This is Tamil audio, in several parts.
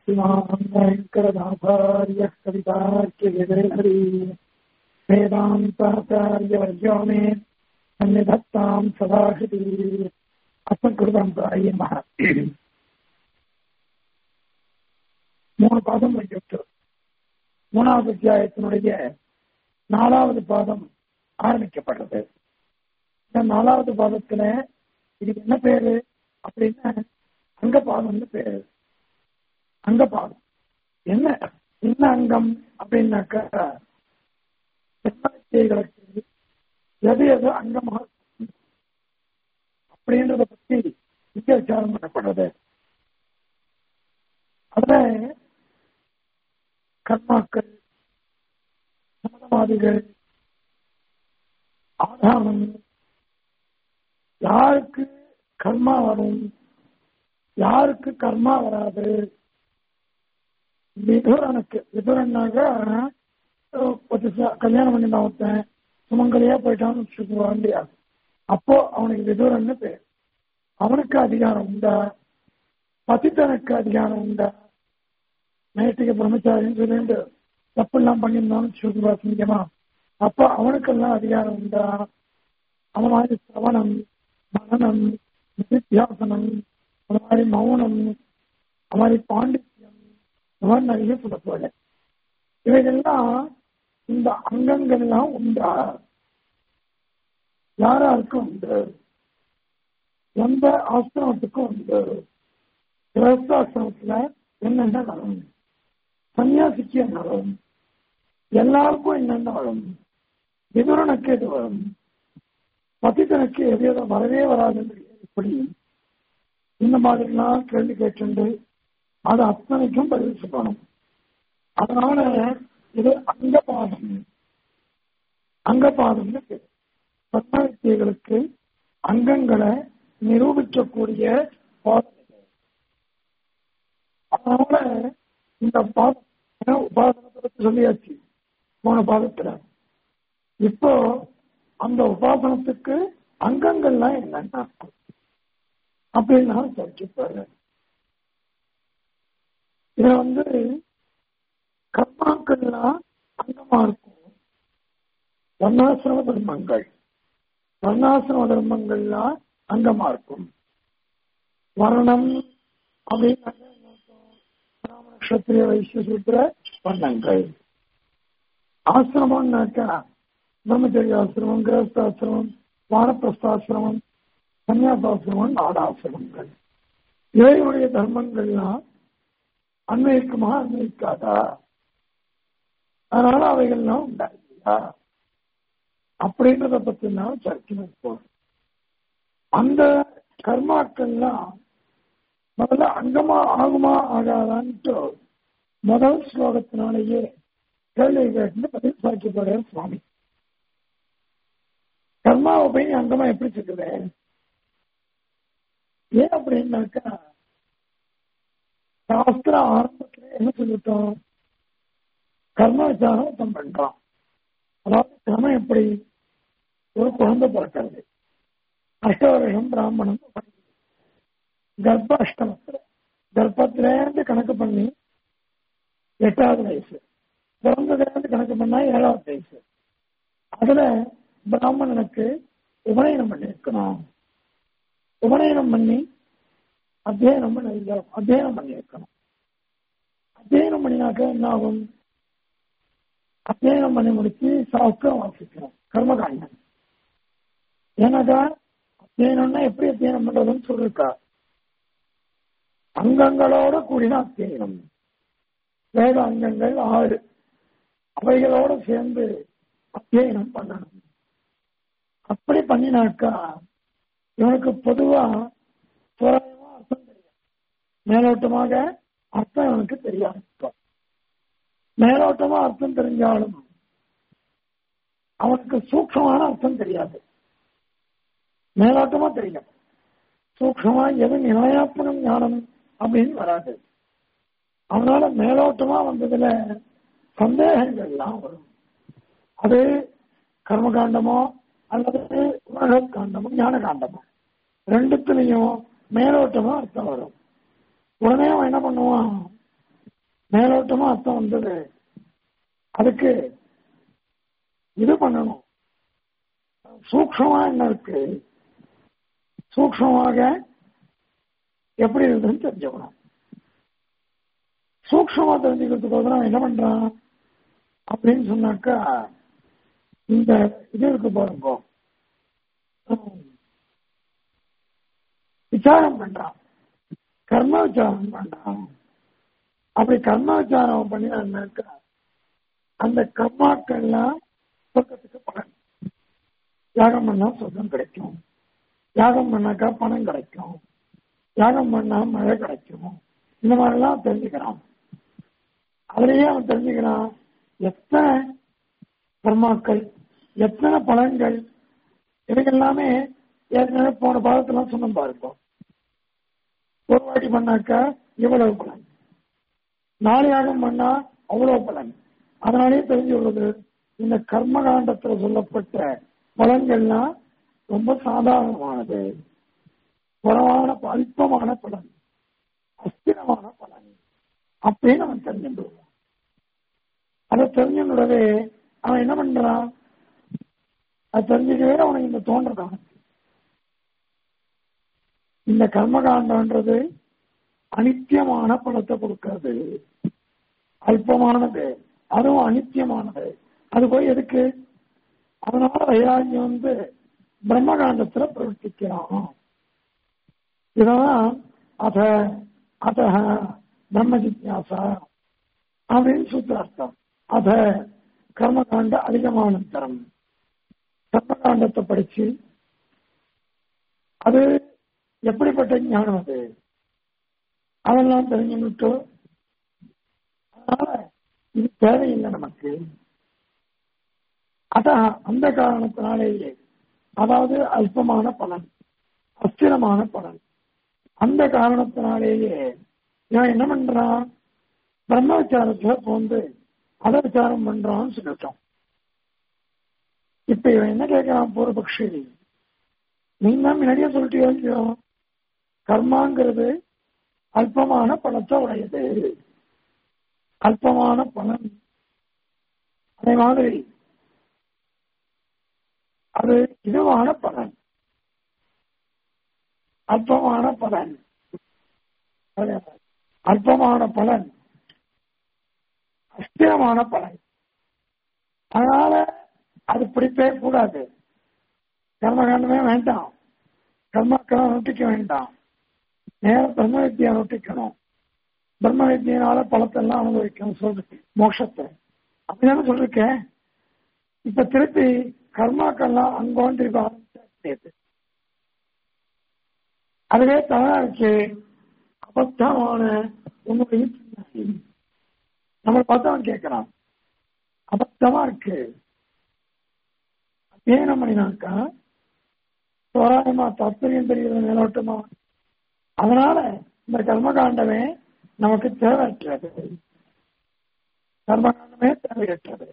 श्रीमान् वेङ्कटनाथार्यः कवितार्क्यविदहरी वेदान्ताचार्यवर्यो मे सन्निधत्ताम् सदाहृति அசங்கிருதம் மகா மூணு பாதம் வைக்கப்பட்டு மூணாவது அத்தியாயத்தினுடைய நாலாவது பாதம் ஆரம்பிக்கப்படுறது இந்த நாலாவது பாதத்துல இதுக்கு என்ன பேரு அப்படின்னா அங்கபாதம்னு பேரு அங்கபாதம் என்ன என்ன அங்கம் அப்படின்னாக்கா வித்தைகளுக்கு எது எது அங்கமாக அப்படின்றத பத்தி இங்க விசாரம் பண்ணப்படுறது அதுல கர்மாக்கள் சமதவாதிகள் ஆதாரம் யாருக்கு கர்மா வரும் யாருக்கு கர்மா வராது விதுரனுக்கு விதுரன்னாக கல்யாணம் பண்ணி நான் ஒருத்தன் சுமங்கலியா போயிட்டான்னு வச்சுக்குவான் இல்லையா அப்போ அவனுக்கு விதுரன்னு பேர் அவனுக்கு அதிகாரம் உண்டா பதித்தனுக்கு அதிகாரம் உண்டா நைட்டுக்கு பிரம்மச்சாரின்னு சொல்லிட்டு தப்பெல்லாம் பண்ணியிருந்தான்னு சொல்லுவா சிங்கமா அப்போ அவனுக்கெல்லாம் அதிகாரம் உண்டா அந்த மாதிரி சிரவணம் மனநம் நிதித்தியாசனம் அந்த மாதிரி மௌனம் அந்த மாதிரி பாண்டித்யம் இந்த மாதிரி நிறைய சொல்ல போல இவைகள்லாம் இந்த அங்கங்கள்லாம் உண்டா யாராருக்கும் உண்டு எந்த ஆசிரமத்துக்கும் உண்டு கிரஸ்தாசிரமத்துல என்னென்ன வரும் சன்னியாசிக்கு என்ன வரும் எல்லாருக்கும் என்னென்ன வரும் விதுரனுக்கு எது வரும் பதித்தனுக்கு எது எதோ வரவே வராது இப்படி இந்த மாதிரிலாம் கேள்வி கேட்டு அது அத்தனைக்கும் பதில் சொல்லணும் அதனால இது அங்கபாதம் அங்கபாதம்னு பேர் சத்மவித்தியர்களுக்கு அங்கங்களை நிரூபிக்கக்கூடிய பாதம் அதனால இந்த பாதம் உபாசனத்தை பற்றி சொல்லியாச்சு போன பாதத்துல இப்போ அந்த உபாசனத்துக்கு அங்கங்கள்லாம் என்னன்னா அப்படின்னு நான் சொல்லிப்பாரு இதுல வந்து கர்மாக்கள்லாம் அங்கமா இருக்கும் வர்ணாசிரம தர்மங்கள் வர்ணாசிரம தர்மங்கள்லாம் அங்கமா இருக்கும் வர்ணம் அப்படின்னு நட்சத்திரிய வைசிய சூத்திர வர்ணங்கள் ஆசிரமம்னாக்கா பிரம்மச்சரியாசிரமம் கிரகஸ்தாசிரமம் வானப்பிரஸ்தாசிரமம் சன்னியாசாசிரமம் நாடாசிரமங்கள் இவையுடைய தர்மங்கள்லாம் அன்வயிக்குமா அன்வயிக்காதா அதனால அவைகள்லாம் உண்டாயிருக்கா அப்படின்றத பத்தி நான் சர்ச்சை போறோம் அந்த கர்மாக்கள்லாம் முதல்ல அங்கமா ஆகுமா ஆகாதான்ட்டு முதல் ஸ்லோகத்தினாலேயே கேள்வி கேட்டு பதில் சாக்கிப்படுற சுவாமி கர்மாவை போய் அங்கமா எப்படி சொல்லுது ஏன் அப்படின்னாக்கா சாஸ்திர ஆரம்பத்துல என்ன சொல்லிட்டோம் கர்ம விசாரம் பண்றான் அதாவது கிரமம் எப்படி ஒரு குழந்தை பிறக்கிறது அஷ்டவருஷம் பிராமணம் கர்ப்ப அஷ்டமத்துல கர்ப்பத்திலேருந்து கணக்கு பண்ணி எட்டாவது வயசு பிறந்ததுலேருந்து கணக்கு பண்ணா ஏழாவது வயசு அதுல பிராமணனுக்கு உபநயனம் பண்ணி இருக்கணும் உபநயனம் பண்ணி அத்தியனம் பண்ண அத்தியனம் பண்ணி இருக்கணும் அத்தியனம் பண்ணினாக்க என்ன ஆகும் அத்தியனம் பண்ணி முடிச்சு சாஸ்திரம் வாசிக்கணும் கர்மகாண்டம் ஏன்னாக்கா அத்தியனம்னா எப்படி அத்தியனம் பண்றதுன்னு சொல்லிருக்கா அங்கங்களோட கூடின அத்தியனம் வேத அங்கங்கள் ஆறு அவைகளோட சேர்ந்து அத்தியனம் பண்ணணும் அப்படி பண்ணினாக்கா இவனுக்கு பொதுவா தோராயமா அர்த்தம் தெரியும் மேலோட்டமாக அர்த்தம் இவனுக்கு தெரியாது மேலோட்டமா அர்த்தம் தெரிஞ்சாலும் அவனுக்கு சூக்ஷமான அர்த்தம் தெரியாது மேலோட்டமா தெரியும் சூக்ஷமா எது நிலையாப்பனம் ஞானம் அப்படின்னு வராது அவனால மேலோட்டமா வந்ததுல சந்தேகங்கள்லாம் வரும் அது கர்மகாண்டமோ அல்லது காண்டமோ ஞான காண்டமோ ரெண்டுத்துலயும் மேலோட்டமா அர்த்தம் வரும் உடனே அவன் என்ன பண்ணுவான் மேலோட்டமா அர்த்தம் வந்தது அதுக்கு இது பண்ணணும் சூக்ஷமா என்ன இருக்கு சூக்ஷமாக எப்படி இருக்குன்னு தெரிஞ்சுக்கணும் சூக்ஷமா தெரிஞ்சுக்கிறதுக்கு அவன் என்ன பண்றான் அப்படின்னு சொன்னாக்கா இந்த இது இருக்கு பாருங்க விசாரம் பண்றான் கர்ம விசாரம் பண்றான் அப்படி கர்ம விசாரம் பண்ணினாக்கா அந்த கர்மாக்கள்லாம் சொர்க்கத்துக்கு பலன் யாகம் பண்ணா சொர்க்கம் கிடைக்கும் யாகம் பண்ணாக்கா பணம் கிடைக்கும் யாகம் பண்ணா மழை கிடைக்கும் இந்த மாதிரிலாம் தெரிஞ்சுக்கிறான் அதுலயே அவன் தெரிஞ்சுக்கிறான் எத்தனை கர்மாக்கள் எத்தனை பலன்கள் இவைகள்லாமே ஏற்கனவே போன பாதத்தெல்லாம் சொன்ன பாருங்க ஒரு வாட்டி பண்ணாக்கா இவ்வளவு பலன் நாலு யாகம் பண்ணா அவ்வளவு பலன் அதனாலே தெரிஞ்சு உள்ளது இந்த கர்மகாண்டத்துல சொல்லப்பட்ட பலன்கள்லாம் ரொம்ப சாதாரணமானது குறவான அல்பமான பலன் அஸ்திரமான பலன் அப்படின்னு அவன் தெரிஞ்சுடுவான் அதை தெரிஞ்சுடவே அவன் என்ன பண்றான் அது தெரிஞ்சுக்கவே அவனுக்கு இந்த தோன்றதான் இந்த கர்மகாண்டம்ன்றது அனித்தியமான பலத்தை கொடுக்கிறது அல்பமானது அதுவும் அனித்தியமானது அது போய் எதுக்கு அதனால வைராகியம் வந்து பிரம்மகாண்டத்துல பிரவர்த்திக்கிறான் இதெல்லாம் அத அத பிரம்ம ஜிக்யாசா அப்படின்னு சூத்திரார்த்தம் அத கர்மகாண்ட அதிகமானந்தரம் கர்மகாண்டத்தை படிச்சு அது எப்படிப்பட்ட ஞானம் அது அதெல்லாம் தெரிஞ்சுக்கிட்டு அதனால இது தேவையில்லை நமக்கு அதான் அந்த காரணத்தினாலேயே அதாவது அல்பமான பலன் அஸ்திரமான பலன் அந்த காரணத்தினாலேயே இவன் என்ன பண்றான் பிரம்ம விசாரத்துல போந்து அதை விசாரம் பண்றான்னு சொல்லிட்டோம் இப்ப இவன் என்ன கேட்கிறான் பூர்வபக்ஷி நீங்க தான் முன்னாடியே சொல்லிட்டு கர்மாங்கிறது அல்பமான பணத்தை உடையது அல்பமான பலன் அதே மாதிரி அது இதுவான பலன் அல்பமான பலன் அல்பமான பலன் அஸ்திரமான பலன் அதனால அது பிடிப்பே கூடாது கர்மகாண்டமே வேண்டாம் கர்மாக்களை நொட்டிக்க வேண்டாம் நேர பிரம்ம வித்தியா நொட்டிக்கணும் பிரம்ம வித்தியினால பழத்தெல்லாம் அனுபவிக்கணும் சொல்றது மோட்சத்தை அப்படிதானே சொல்லிருக்கேன் இப்ப திருப்பி கர்மாக்கள்லாம் அங்கோண்டு இப்ப ஆரம்பிச்சு அதுவே தவறாச்சு அபத்தமான உன்னுடைய பின்னாடி நம்ம பார்த்தவன் கேட்கிறான் அபத்தமா இருக்கு அத்தியனம் பண்ணினாக்கா தோராயமா தாத்பரியம் தெரிகிறது மேலோட்டமா அதனால இந்த கர்மகாண்டமே நமக்கு தேவையற்றது கர்மகாண்டமே தேவையற்றது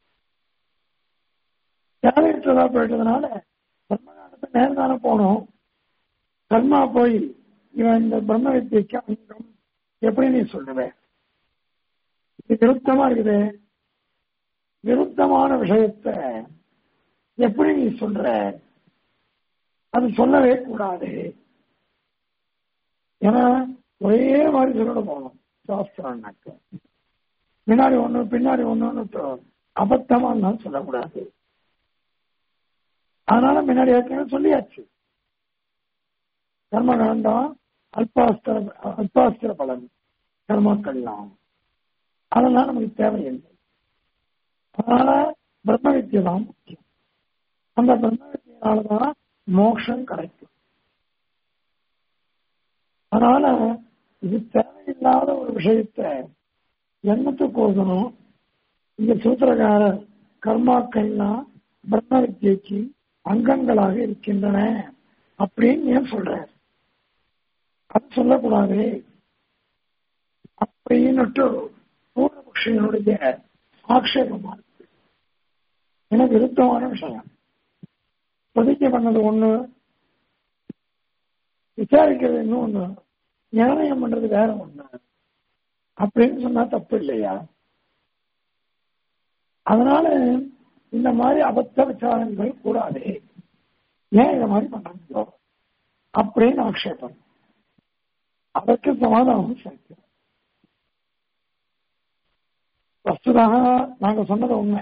தேவையற்றதா போயிட்டதுனால கர்மகாண்டத்தை நேரம் தானே போகணும் கர்மா போய் இவன் இந்த பிரம்ம வித்தியக்கு அங்கம் எப்படி நீ சொல்லுவேன் இது விருத்தமா இருக்குது விருத்தமான விஷயத்த எப்படி நீ சொல்ற அது சொல்லவே கூடாது ஏன்னா ஒரே மாதிரி சொல்லிட போகணும் சாஸ்திரம்னாக்க முன்னாடி ஒண்ணு பின்னாடி ஒண்ணு அபத்தமா இருந்தாலும் சொல்லக்கூடாது அதனால முன்னாடி ஏற்கனவே சொல்லியாச்சு கர்மகாண்டம் அல்பாஸ்திர அல்பாஸ்திர பலன் கர்மாக்கள்லாம் அதெல்லாம் நமக்கு தேவையில்லை அதனால பிரம்ம வித்தியை தான் முக்கியம் அந்த பிரம்ம வித்தியினாலதான் மோட்சம் கிடைக்கும் அதனால இது தேவையில்லாத ஒரு விஷயத்த எண்ணத்துக்கு ஓதணும் இந்த சூத்திரக்காரர் கர்மாக்கள்லாம் பிரம்ம வித்தியைக்கு அங்கங்களாக இருக்கின்றன அப்படின்னு ஏன் சொல்றார் அது சொல்லக்கூடாது அப்படின்னுட்டு பூர்ணபக்ஷனுடைய ஆக்ஷேபமா இருக்கு எனக்கு விருத்தமான விஷயம் பிரதிஜை பண்ணது ஒண்ணு விசாரிக்கிறது இன்னும் ஒண்ணு நிர்ணயம் பண்றது வேற ஒண்ணு அப்படின்னு சொன்னா தப்பு இல்லையா அதனால இந்த மாதிரி அபத்த விசாரங்கள் கூடாது ஏன் இதை மாதிரி பண்றீங்களோ அப்படின்னு ஆக்ஷேபம் அதற்கு சமாதானம் சேர்க்கிறோம் வஸ்துதாக நாங்க சொன்னது உண்மை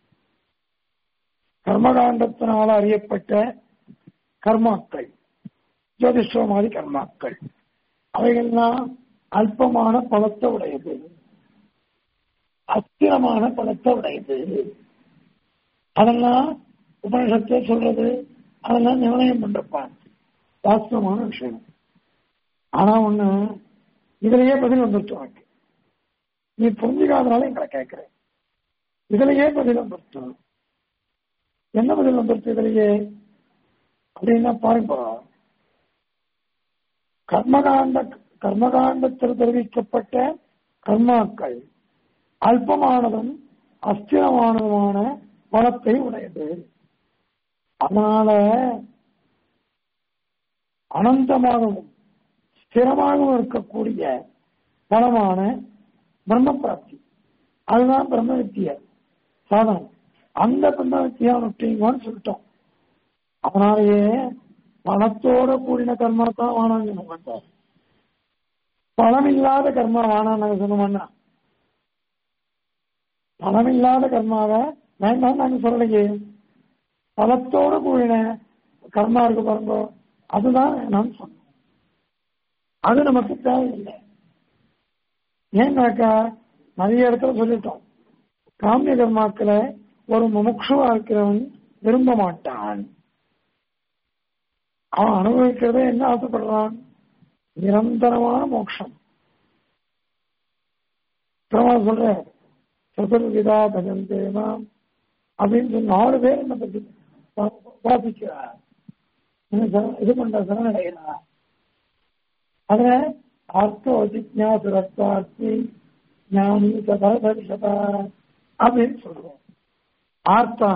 கர்மகாண்டத்தினால் அறியப்பட்ட கர்மாக்கள் ஜோதிஷ்வமாதி கர்மாக்கள் அவைகள்லாம் அல்பமான பலத்தை உடையது அஸ்திரமான பலத்தை உடையது அதெல்லாம் உபனிஷத்தை சொல்றது அதெல்லாம் நிர்ணயம் பண்றப்பான் வாஸ்தவமான விஷயம் ஆனா ஒண்ணு இதுலயே பதில் வந்துருச்சு உனக்கு நீ புரிஞ்சுக்காதனால எங்களை கேட்கிற இதுலயே பதில் வந்துருச்சு என்ன பதில் வந்துருச்சு இதுலயே அப்படின்னா பாருங்க கர்மகாண்ட கர்மகாண்டத்தில் தெரிவிக்கப்பட்ட கர்மாக்கள் அல்பமானதும் அஸ்திரமானதுமான பலத்தை உடையது அதனால அனந்தமாகவும் ஸ்திரமாகவும் இருக்கக்கூடிய பலமான பிரம்ம பிராப்தி அதுதான் பிரம்ம வித்திய சாதனம் அந்த பிரம்ம வித்தியா நுட்டிங்கன்னு சொல்லிட்டோம் அதனாலேயே பணத்தோட கூடின கர்மா தான் வானாங்க சொல்ல மாட்டார் பணம் இல்லாத கர்மா வானாங்க சொல்ல மாட்டா பணம் இல்லாத கர்மாவை வேண்டாம் நாங்க சொல்லலையே பலத்தோட கூடின கர்மா இருக்கு பாருங்க அதுதான் வேணாம்னு சொன்னோம் அது நமக்கு தேவையில்லை ஏன்னாக்கா நிறைய இடத்துல சொல்லிட்டோம் காமிய கர்மாக்களை ஒரு முமுட்சுவா இருக்கிறவன் விரும்ப மாட்டான் அவன் அனுபவிக்கிறதே என்ன ஆசைப்படுறான் நிரந்தரமான மோட்சம் பிரமாணம் சொல்ற சதுர்விதா பஜந்தேனாம் அப்படின்னு சொல்லி நாலு பேர் என்ன பத்தி வாசிக்கிறார் இது பண்ற சரணடைகிறார் அதுல அர்த்தோ ஜிக்யாசுரத்தார்த்தி ஞானி சதரிஷத அப்படின்னு சொல்றோம் ஆர்த்தா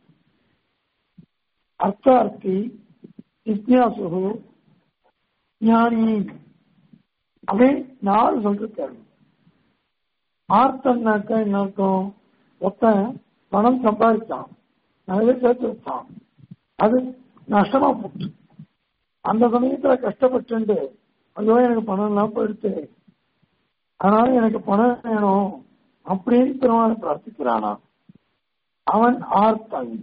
அர்த்தார்த்தி ஜிக்யாசு ஞானி அப்படின்னு நாலு சொல்லிருக்காரு ஆர்த்தம்னாக்கா என்ன அர்த்தம் ஒருத்தன் பணம் சம்பாதிச்சான் நிறைய சேர்த்து வச்சான் அது நஷ்டமா போச்சு அந்த சமயத்துல கஷ்டப்பட்டு ஐயோ எனக்கு பணம் எல்லாம் போயிடுச்சு அதனால எனக்கு பணம் வேணும் அப்படின்னு பெருமாள் பிரார்த்திக்கிறானா அவன் ஆர்த்தன்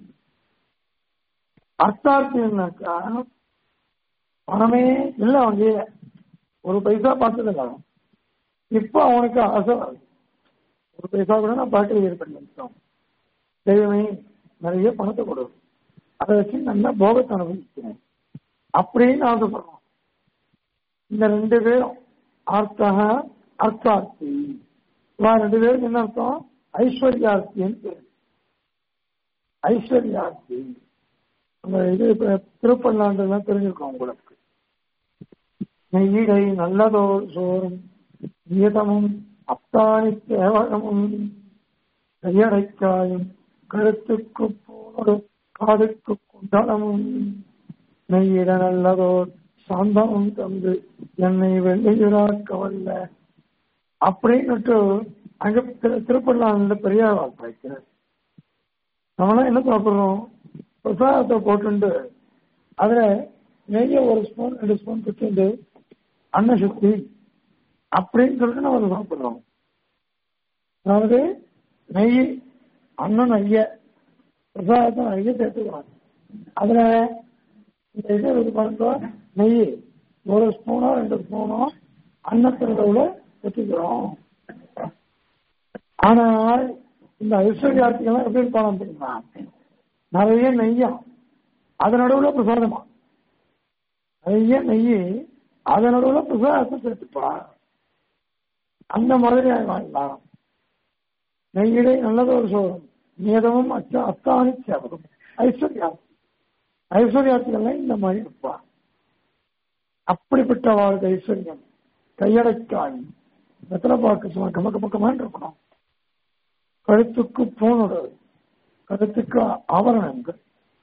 அர்த்தார்த்தினாக்கா பணமே இல்லை அவன் கையில ஒரு பைசா பார்த்ததில்ல அவன் இப்ப அவனுக்கு ஆசை வருது ஒரு பைசா கூட நான் பார்க்கல ஏற்படுத்தோம் தெய்வமே நிறைய பணத்தை கொடு அதை வச்சு நல்லா போகத்தை அனுபவிக்கிறேன் அப்படின்னு ஆசைப்படுறான் இந்த ரெண்டு பேரும் அர்த்தக அர்த்தார்த்தி இவன் ரெண்டு பேருக்கு என்ன அர்த்தம் ஐஸ்வர்யார்த்தின்னு பேரு ஐஸ்வர்யார்த்தி அந்த இது திருப்பல்லாண்டெல்லாம் தெரிஞ்சிருக்கோம் உங்களுக்கு நெய்யிடை நல்லதோர் சோறும் நியதமும் அப்தானி தேவகமும் கையடைக்காயும் கழுத்துக்கு போனோடு காதுக்கு குண்டலமும் நெய்யிட நல்லதோர் சாந்தமும் தந்து என்னை வெள்ளையுறாக்க வல்ல அப்படின்னுட்டு அங்க திருப்பள்ளாண்ட பெரியார் வாய்க்கிறார் நம்மளாம் என்ன சாப்பிடுறோம் பிரசாதத்தை போட்டுண்டு அதுல நெய்ய ஒரு ஸ்பூன் ரெண்டு ஸ்பூன் குத்திண்டு அன்ன சுத்தி அப்படின்னு சொல்லிட்டு நம்ம அதை சாப்பிடுறோம் அதாவது நெய் அண்ணன் நெய்ய பிரசாதத்தை நிறைய சேர்த்துக்கிறோம் அதுல இந்த இது இது பண்ணுறோம் நெய் ஒரு ஸ்பூனோ ரெண்டு ஸ்பூனோ அன்னத்தினோட ஊற்றிக்கிறோம் ஆனால் இந்த ஐஸ்வர்யார்த்திகள்லாம் எப்படி இருப்பாங்க தெரியுமா நிறைய நெய்யம் அதன் நடுவில் பிரசாதமா நிறைய நெய் அதன் நடுவில் பிரசாதத்தை சேர்த்துப்பா அந்த மாதிரி வாங்கலாம் நெய்யிடை நல்லது ஒரு சோழம் நியதமும் அச்ச அத்தானி சேவகம் ஐஸ்வர்யார்த்தி ஐஸ்வர்யார்த்திகள்லாம் இந்த மாதிரி இருப்பா அப்படிப்பட்ட வாழ்க்கை ஐஸ்வர்யம் கையடைக்காய் வெத்தலை பார்க்க சும்மா கமக்க பக்கமான் இருக்கணும் கழுத்துக்கு பூணுடு கழுத்துக்கு ஆபரணங்கள்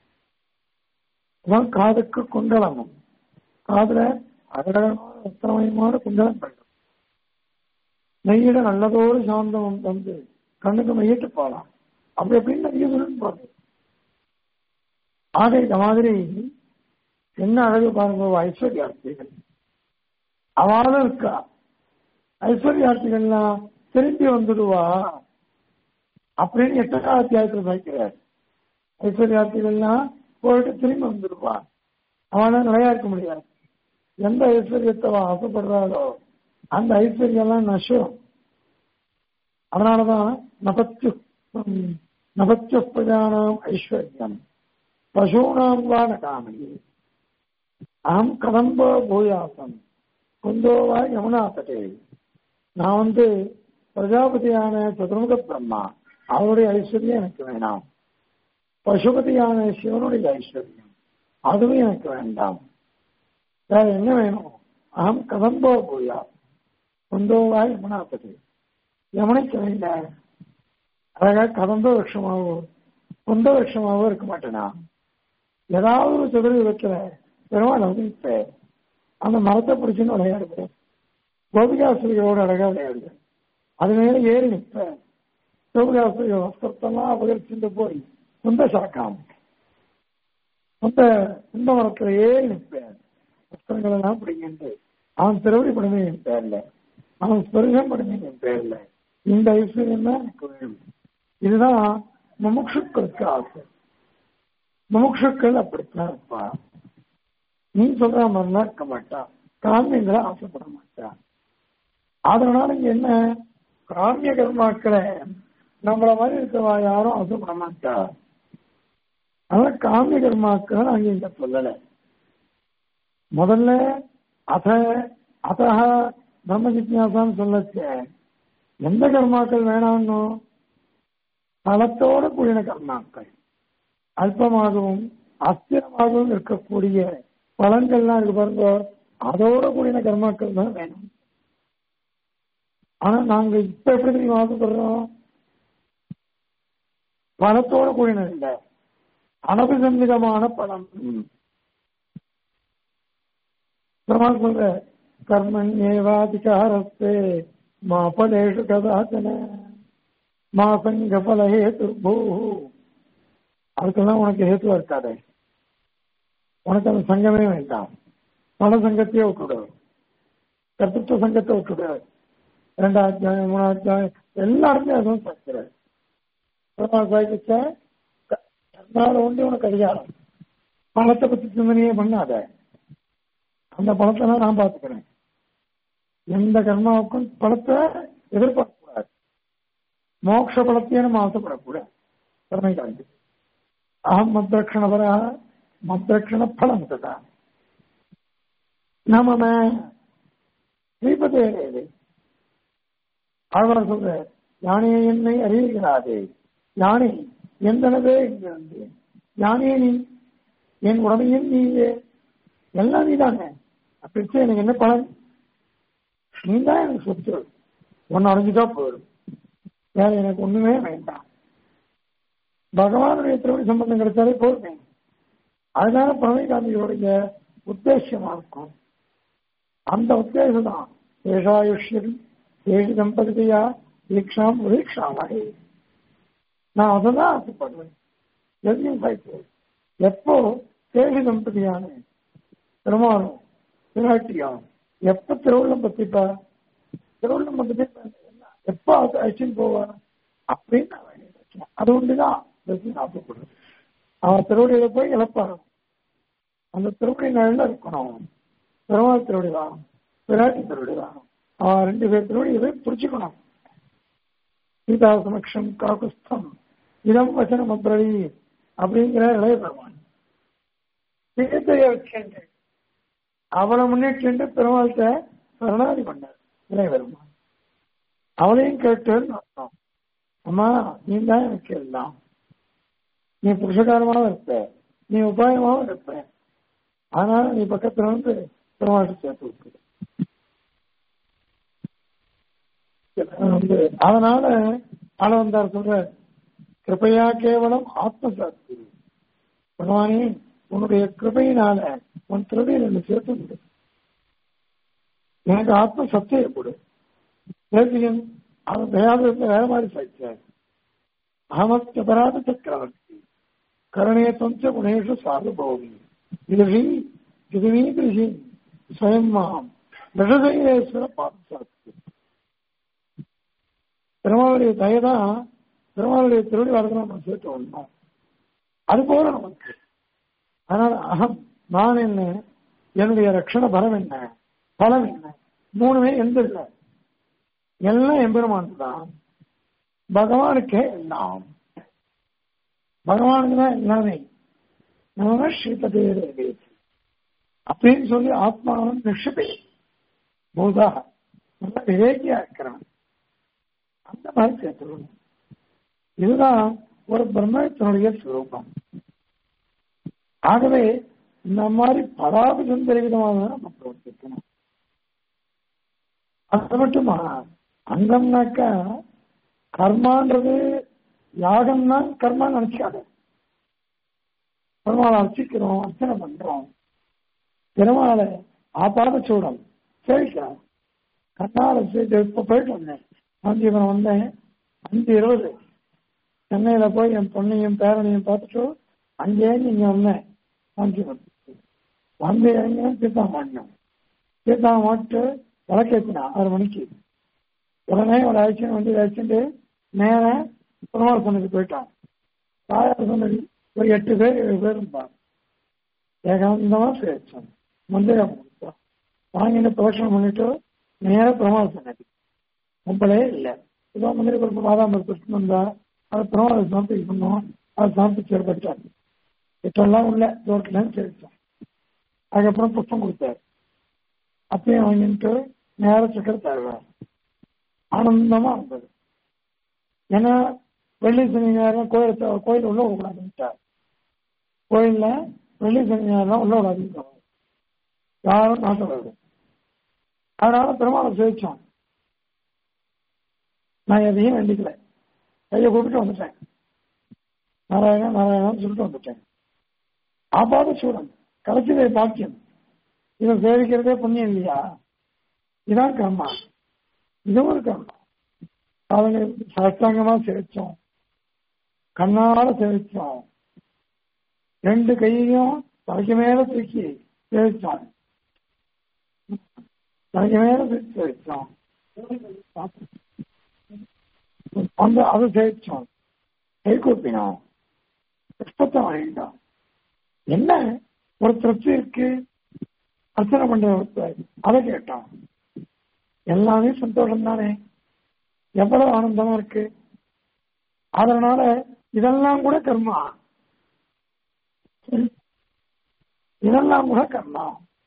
காதுக்கு குண்டலமும் காதுல அழகமான உத்தரமயமான குண்டலங்கள் நெய்யிட நல்லதோடு சாந்தம் வந்து கண்ணுக்கு மையிட்டு போகலாம் அப்படி அப்படின்னு நிறைய சொல்லிட்டு போறது ஆக இந்த மாதிரி என்ன அழகு பாருங்க ஐஸ்வர்யார்த்திகள் அவளும் இருக்கா ஐஸ்வர்யார்த்திகள்லாம் திரும்பி வந்துடுவா அப்படின்னு எட்டாவது அத்தியாயத்தில் வைக்கிறார் ஐஸ்வர்யார்த்திகள்லாம் போயிட்டு திரும்பி வந்துடுவா அவனால நிலையா இருக்க முடியாது எந்த ஐஸ்வர்யத்தை அவன் ஆசைப்படுறாளோ அந்த ஐஸ்வர்யம்லாம் நஷ்டம் அதனாலதான் நபத்து நபத்து பிரஜானாம் ஐஸ்வர்யம் பசூனாம் வான காமி அகம் கடம்போ பூயாசம் குந்தோவா யமுனா தட்டே நான் வந்து பிரஜாபதியான சதுர்முக பிரம்மா அவருடைய ஐஸ்வர்யம் எனக்கு வேணாம் பசுபதியான சிவனுடைய ஐஸ்வர்யம் அதுவும் எனக்கு வேண்டாம் வேற என்ன வேணும் அகம் கதம்போ பூயா குந்தோவா யமுனா தட்டே யமுனைக்கு வேண்ட அழகா கதம்ப வருஷமாவோ குந்த வருஷமாவோ இருக்க மாட்டேனா ஏதாவது ஒரு சதுரயுகத்துல பெருமாள் வந்து இப்ப அந்த மரத்தை பிடிச்சுன்னு விளையாடுது கோபிகாசுரியோட அழகா விளையாடுது அது மேல ஏறி நிற்ப கோபிகாசுரிய வஸ்திரத்தெல்லாம் அபகரிச்சுட்டு போய் குந்த சாக்காம குந்த குந்த மரத்துல ஏறி நிற்பேன் வஸ்திரங்கள் எல்லாம் பிடிங்கிட்டு அவன் திருவடி படுமை என் பேர்ல அவன் ஸ்பரிசம் படுமை என் பேர்ல இந்த ஐஸ்வர்யம் தான் எனக்கு வேணும் இதுதான் முமுட்சுக்களுக்கு ஆசை முமுட்சுக்கள் அப்படித்தான் இருப்பா நீ சொல்ற மாதிரிலாம் இருக்க மாட்டா காமியங்களை ஆசைப்பட மாட்டா அதனால இங்க என்ன காமிய கர்மாக்களை நம்மள மாதிரி இருக்கவா யாரும் ஆசைப்பட மாட்டா அதனால காமிய கர்மாக்களை நாங்க இங்க சொல்லல முதல்ல அத அத்தக பிரம்ம ஜிக்யாசான்னு சொல்லச்ச எந்த கர்மாக்கள் வேணாம்னோ பலத்தோட கூடின கர்மாக்கள் அல்பமாகவும் அஸ்திரமாகவும் இருக்கக்கூடிய பலன்கள்லாம் இருக்கு பாருங்க அதோட கூடின கர்மாக்கள் தான் வேணும் ஆனா நாங்க இப்ப எப்படி தெரியுமா ஆசைப்படுறோம் பலத்தோட கூடினது இல்லை அனபிசந்திதமான பலம் பெருமாள் சொல்ற கர்மன் ஏவாதிகாரத்தே மா பலேஷு கதாச்சன மா சங்க பல ஹேத்து பூ அதுக்கெல்லாம் உனக்கு ஹேத்துவா இருக்காதே உனக்கு அந்த சங்கமே வேண்டாம் பல சங்கத்தையே விட்டுடு கர்த்தத்துவ சங்கத்தை விட்டுடு ரெண்டாம் அத்தியாயம் மூணாம் அத்தியாயம் எல்லா இடத்துலயும் அதுவும் பார்க்கிறார் பெருமாள் சாய்க்கிச்ச கர்மாவில் ஒன்றே உனக்கு அதிகாரம் பணத்தை பத்தி சிந்தனையே பண்ணாத அந்த பணத்தெல்லாம் நான் பார்த்துக்கிறேன் எந்த கர்மாவுக்கும் பணத்தை எதிர்பார்க்க கூடாது மோட்ச பலத்தையே நம்ம ஆசைப்படக்கூடாது கர்மை காந்தி அகம் மத்ரக்ஷணபரா மத்ரக்ஷண பலம் ததா நாம ஸ்ரீபதே ஆழ்வார் சொல்ற யானையை என்னை அறிவுகிறாதே யானை எந்தனவே என்கிறது யானையே நீ என் உடமையும் நீயே எல்லாம் நீதானே அப்படி எனக்கு என்ன பலன் நீ தான் எனக்கு சொத்து ஒன்னு அடைஞ்சுட்டா போயிடும் வேற எனக்கு ஒண்ணுமே வேண்டாம் பகவானுடைய திருவடி சம்பந்தம் கிடைச்சாலே போதுமே அதனால பிரணய காந்திகளுடைய உத்தேசமா இருக்கும் அந்த உத்தேசம் தான் ஏஷாயுஷ்யம் ஏழு தம்பதியா தீக்ஷாம் உதீக்ஷாமகே நான் அதை தான் ஆசைப்படுவேன் எதையும் சாய்ப்பு எப்போ தேவி தம்பதியான பெருமாளும் பிராட்டியாம் எப்ப திருவள்ளம் பத்திப்பா திருவள்ளம் பத்தி எப்ப அழைச்சின்னு போவா அப்படின்னு நான் வேண்டியிருக்கேன் அது ஒன்றுதான் ஆசைப்படுறேன் அவன் திருவடியில போய் இழப்பாரு அந்த திருவடி நிழல்ல இருக்கணும் பெருமாள் திருவடி தான் பிராட்டி திருவடி தான் அவன் ரெண்டு பேர் திருவடியை போய் பிடிச்சுக்கணும் சீதா சமக்ஷம் காகுஸ்தம் இதம் வசனம் அப்ரவி அப்படிங்கிற இளைய பெருமான் சீதையை வச்சுட்டு அவளை முன்னிட்டு பெருமாள்கிட்ட சரணாதி பண்ணார் இளைய பெருமான் அவளையும் கேட்டுன்னு அர்த்தம் அம்மா நீ தான் எனக்கு எல்லாம் நீ புருஷகாரமாவும் இருப்ப நீ உபாயமாவும் இருப்ப அதனால நீ பக்கத்துல வந்து பெருமாள் சேர்த்து விட்டு அதனால ஆளவந்தார் சொல்ற கிருப்பையா கேவலம் ஆத்மசாஸ்தி பகவானே உன்னுடைய கிருபையினால உன் திருடையில் என்ன சேர்த்து விடு எனக்கு ஆத்ம சத்தியை கொடு தேசிகன் அவன் வேதாந்தத்துல வேற மாதிரி சாய்ச்சார் அகமஸ்தபராத சக்கரவர்த்தி கருணே தொஞ்ச குணேஷு சார்பௌமி இதுவி இதுவீதிருஷி ஸ்வயம் மாம் விஷசைலேஸ்வர பாதசாஸ்திரி பெருமாளுடைய தயதான் பெருமாளுடைய திருவடி வரதை நம்ம சேர்த்து வந்தோம் அது போல நமக்கு அதனால அகம் நான் என்ன என்னுடைய ரட்சண பலம் என்ன பலம் என்ன மூணுமே எந்த இல்லை எல்லாம் எம்பெருமான் தான் பகவானுக்கே எல்லாம் பகவானுக்கு தான் எல்லாமே நம்ம ஸ்ரீபதே தேவி அப்படின்னு சொல்லி ஆத்மாவும் நிஷபே போதா நல்ல விவேகியா இருக்கிறான் அந்த மாதிரி சேர்த்துக்கணும் இதுதான் ஒரு பிரம்மத்தினுடைய சுரூபம் ஆகவே இந்த மாதிரி பராபசந்தர விதமாக நம்ம பிரவர்த்திக்கணும் அது மட்டுமா அங்கம்னாக்கா கர்மான்றது யாகம்னா கர்மா நினைச்சுக்காது பெருமாளை அர்ச்சிக்கிறோம் அர்ச்சனை பண்றோம் பெருமாளை ஆபாத சூடம் சேவிக்கிறோம் கண்ணால இப்ப போயிட்டு வந்தேன் காஞ்சிபுரம் வந்தேன் அஞ்சு இருபது சென்னையில போய் என் பொண்ணையும் பேரனையும் பார்த்துட்டு அங்கேயே நீங்க வந்தேன் காஞ்சிபுரத்துக்கு வந்து இறங்கினா தீர்த்தா மாட்டினோம் தீர்த்தா மாட்டு விளக்கேற்றினா ஆறு மணிக்கு உடனே ஒரு ஆக்சிடென்ட் வந்து ஆக்சிடென்ட் நேரா பெருமாள் சொன்னது போயிட்டான் தாயார் சொன்னது ஒரு எட்டு பேர் ஏழு பேர் இருந்தாங்க ஏகாந்தமா சேர்த்தோம் மந்திரம் கொடுத்தோம் வாங்கின பிரதட்சணம் பண்ணிட்டு நேர பெருமாள் சொன்னது மும்பலே இல்லை ஏதோ மந்திரி கொடுப்பு பாதாம் பருப்பு வந்தா அதை பெருமாளை சமர்ப்பிக்கணும் அதை சமர்ப்பிச்சு ஏற்பட்டார் இதெல்லாம் உள்ள தோட்டத்துல சேர்த்தோம் அதுக்கப்புறம் புஷ்பம் கொடுத்தாரு அப்பயும் வாங்கிட்டு நேர சக்கரை தருவார் ஆனந்தமா இருந்தது ஏன்னா வெள்ளி சனி நேரம் கோயில் கோயில் உள்ள விடக்கூடாதுன்ட்டார் கோயில்ல வெள்ளி சனி நேரம் உள்ள விடாதுன்னு யாரும் நாட்டம் வருது அதனால பெருமாளை சேவிச்சோம் நான் எதையும் வேண்டிக்கல கையை கூப்பிட்டு வந்துட்டேன் நாராயணா நாராயணான்னு சொல்லிட்டு வந்துட்டேன் ஆபாத சூடன் கடைசிதை பாக்கியம் இதை சேவிக்கிறதே புண்ணியம் இல்லையா இதான் கர்மா இதுவும் ஒரு கர்மா அவங்க சாஷ்டாங்கமா சேவிச்சோம் கண்ணால சேவிச்சோம் ரெண்டு கையையும் தலைக்கு மேல தூக்கி சேவிச்சோம் தலைக்கு மேல தூக்கி சேவிச்சோம் வந்து அதை சேவிச்சோம் கை கூப்பினோம் புஷ்பத்தை வாங்கிட்டோம் என்ன ஒரு திருப்தி இருக்கு அர்ச்சனை பண்ற ஒருத்தர் அதை கேட்டோம் எல்லாமே சந்தோஷம் தானே எவ்வளவு ஆனந்தமா இருக்கு அதனால இதெல்லாம் கூட கர்மா இதெல்லாம் கூட கர்மா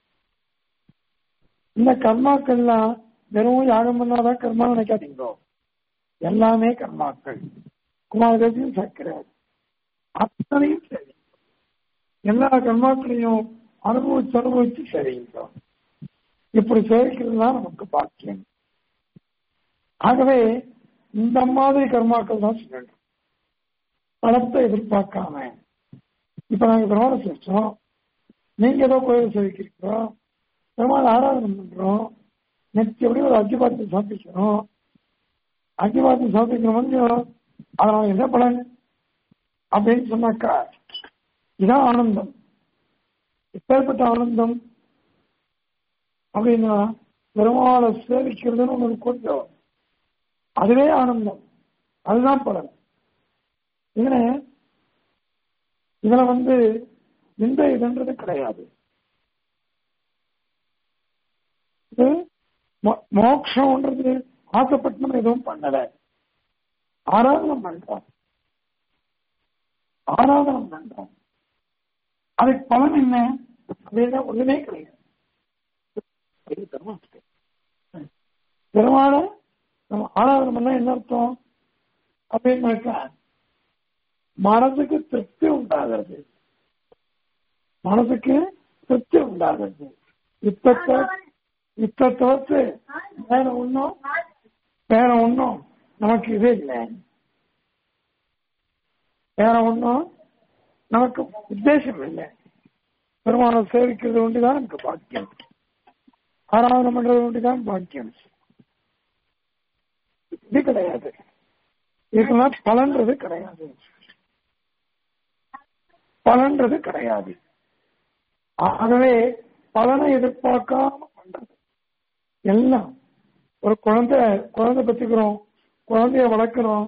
இந்த கர்மாக்கள்லாம் வெறும் யாகம் பண்ணாதான் கர்மா நினைக்காதீங்களோ எல்லாமே கர்மாக்கள் குமாரதையும் சர்க்கிறார் அத்தனையும் சரி எல்லா கர்மாக்களையும் அனுபவிச்சு அனுபவிச்சு சரிங்க இப்படி சேவிக்கிறது தான் நமக்கு பாக்கியம் ஆகவே இந்த மாதிரி கர்மாக்கள் தான் சொல்லணும் பணத்தை எதிர்பார்க்காம இப்ப நாங்க பெருமாளை சேர்த்தோம் நீங்க ஏதோ கோயில் சேவிக்கிறீங்களோ பெருமாள் ஆராதனை பண்றோம் நிச்சயப்படி ஒரு அஜிபாத்தி சமர்ப்பிக்கிறோம் அஜிபாத்தி சமர்ப்பிக்கிற முடியும் அதனால என்ன பலன் அப்படின்னு சொன்னாக்கா இதான் ஆனந்தம் எப்பேற்பட்ட ஆனந்தம் அப்படின்னா பெருமாளை சேவிக்கிறதுன்னு ஒன்று கொஞ்சம் அதுவே ஆனந்தம் அதுதான் பலன் இதுல இதுல வந்து இந்த இதுன்றது கிடையாது இது மோட்சம்ன்றது ஆசைப்பட்டு நம்ம எதுவும் பண்ணல ஆராதனம் பண்றோம் ஆராதனம் பண்றோம் அதுக்கு பலன் என்ன அப்படின்னா ஒண்ணுமே கிடையாது பெருமாள நம்ம ஆராதனை பண்ணா என்ன அர்த்தம் அப்படின்னாக்கா மனதுக்கு திருப்தி உண்டாகிறது மனதுக்கு திருப்தி உண்டாகிறது இப்பத்த இப்ப தவிர்த்து வேற ஒன்றும் வேற ஒன்றும் நமக்கு இது இல்லை வேற ஒன்றும் நமக்கு உத்தேசம் இல்லை பெருமாளை சேவிக்கிறது ஒன்றுதான் நமக்கு பாக்கியம் ஆராதனை பண்றது ஒன்றுதான் பாக்கியம் இது கிடையாது இதுக்கெல்லாம் பலன்றது கிடையாது பலன்றது கிடையாது ஆகவே பலனை எதிர்பார்க்காம பண்றது எல்லாம் ஒரு குழந்தை குழந்தை பெற்றுக்கிறோம் குழந்தைய வளர்க்கிறோம்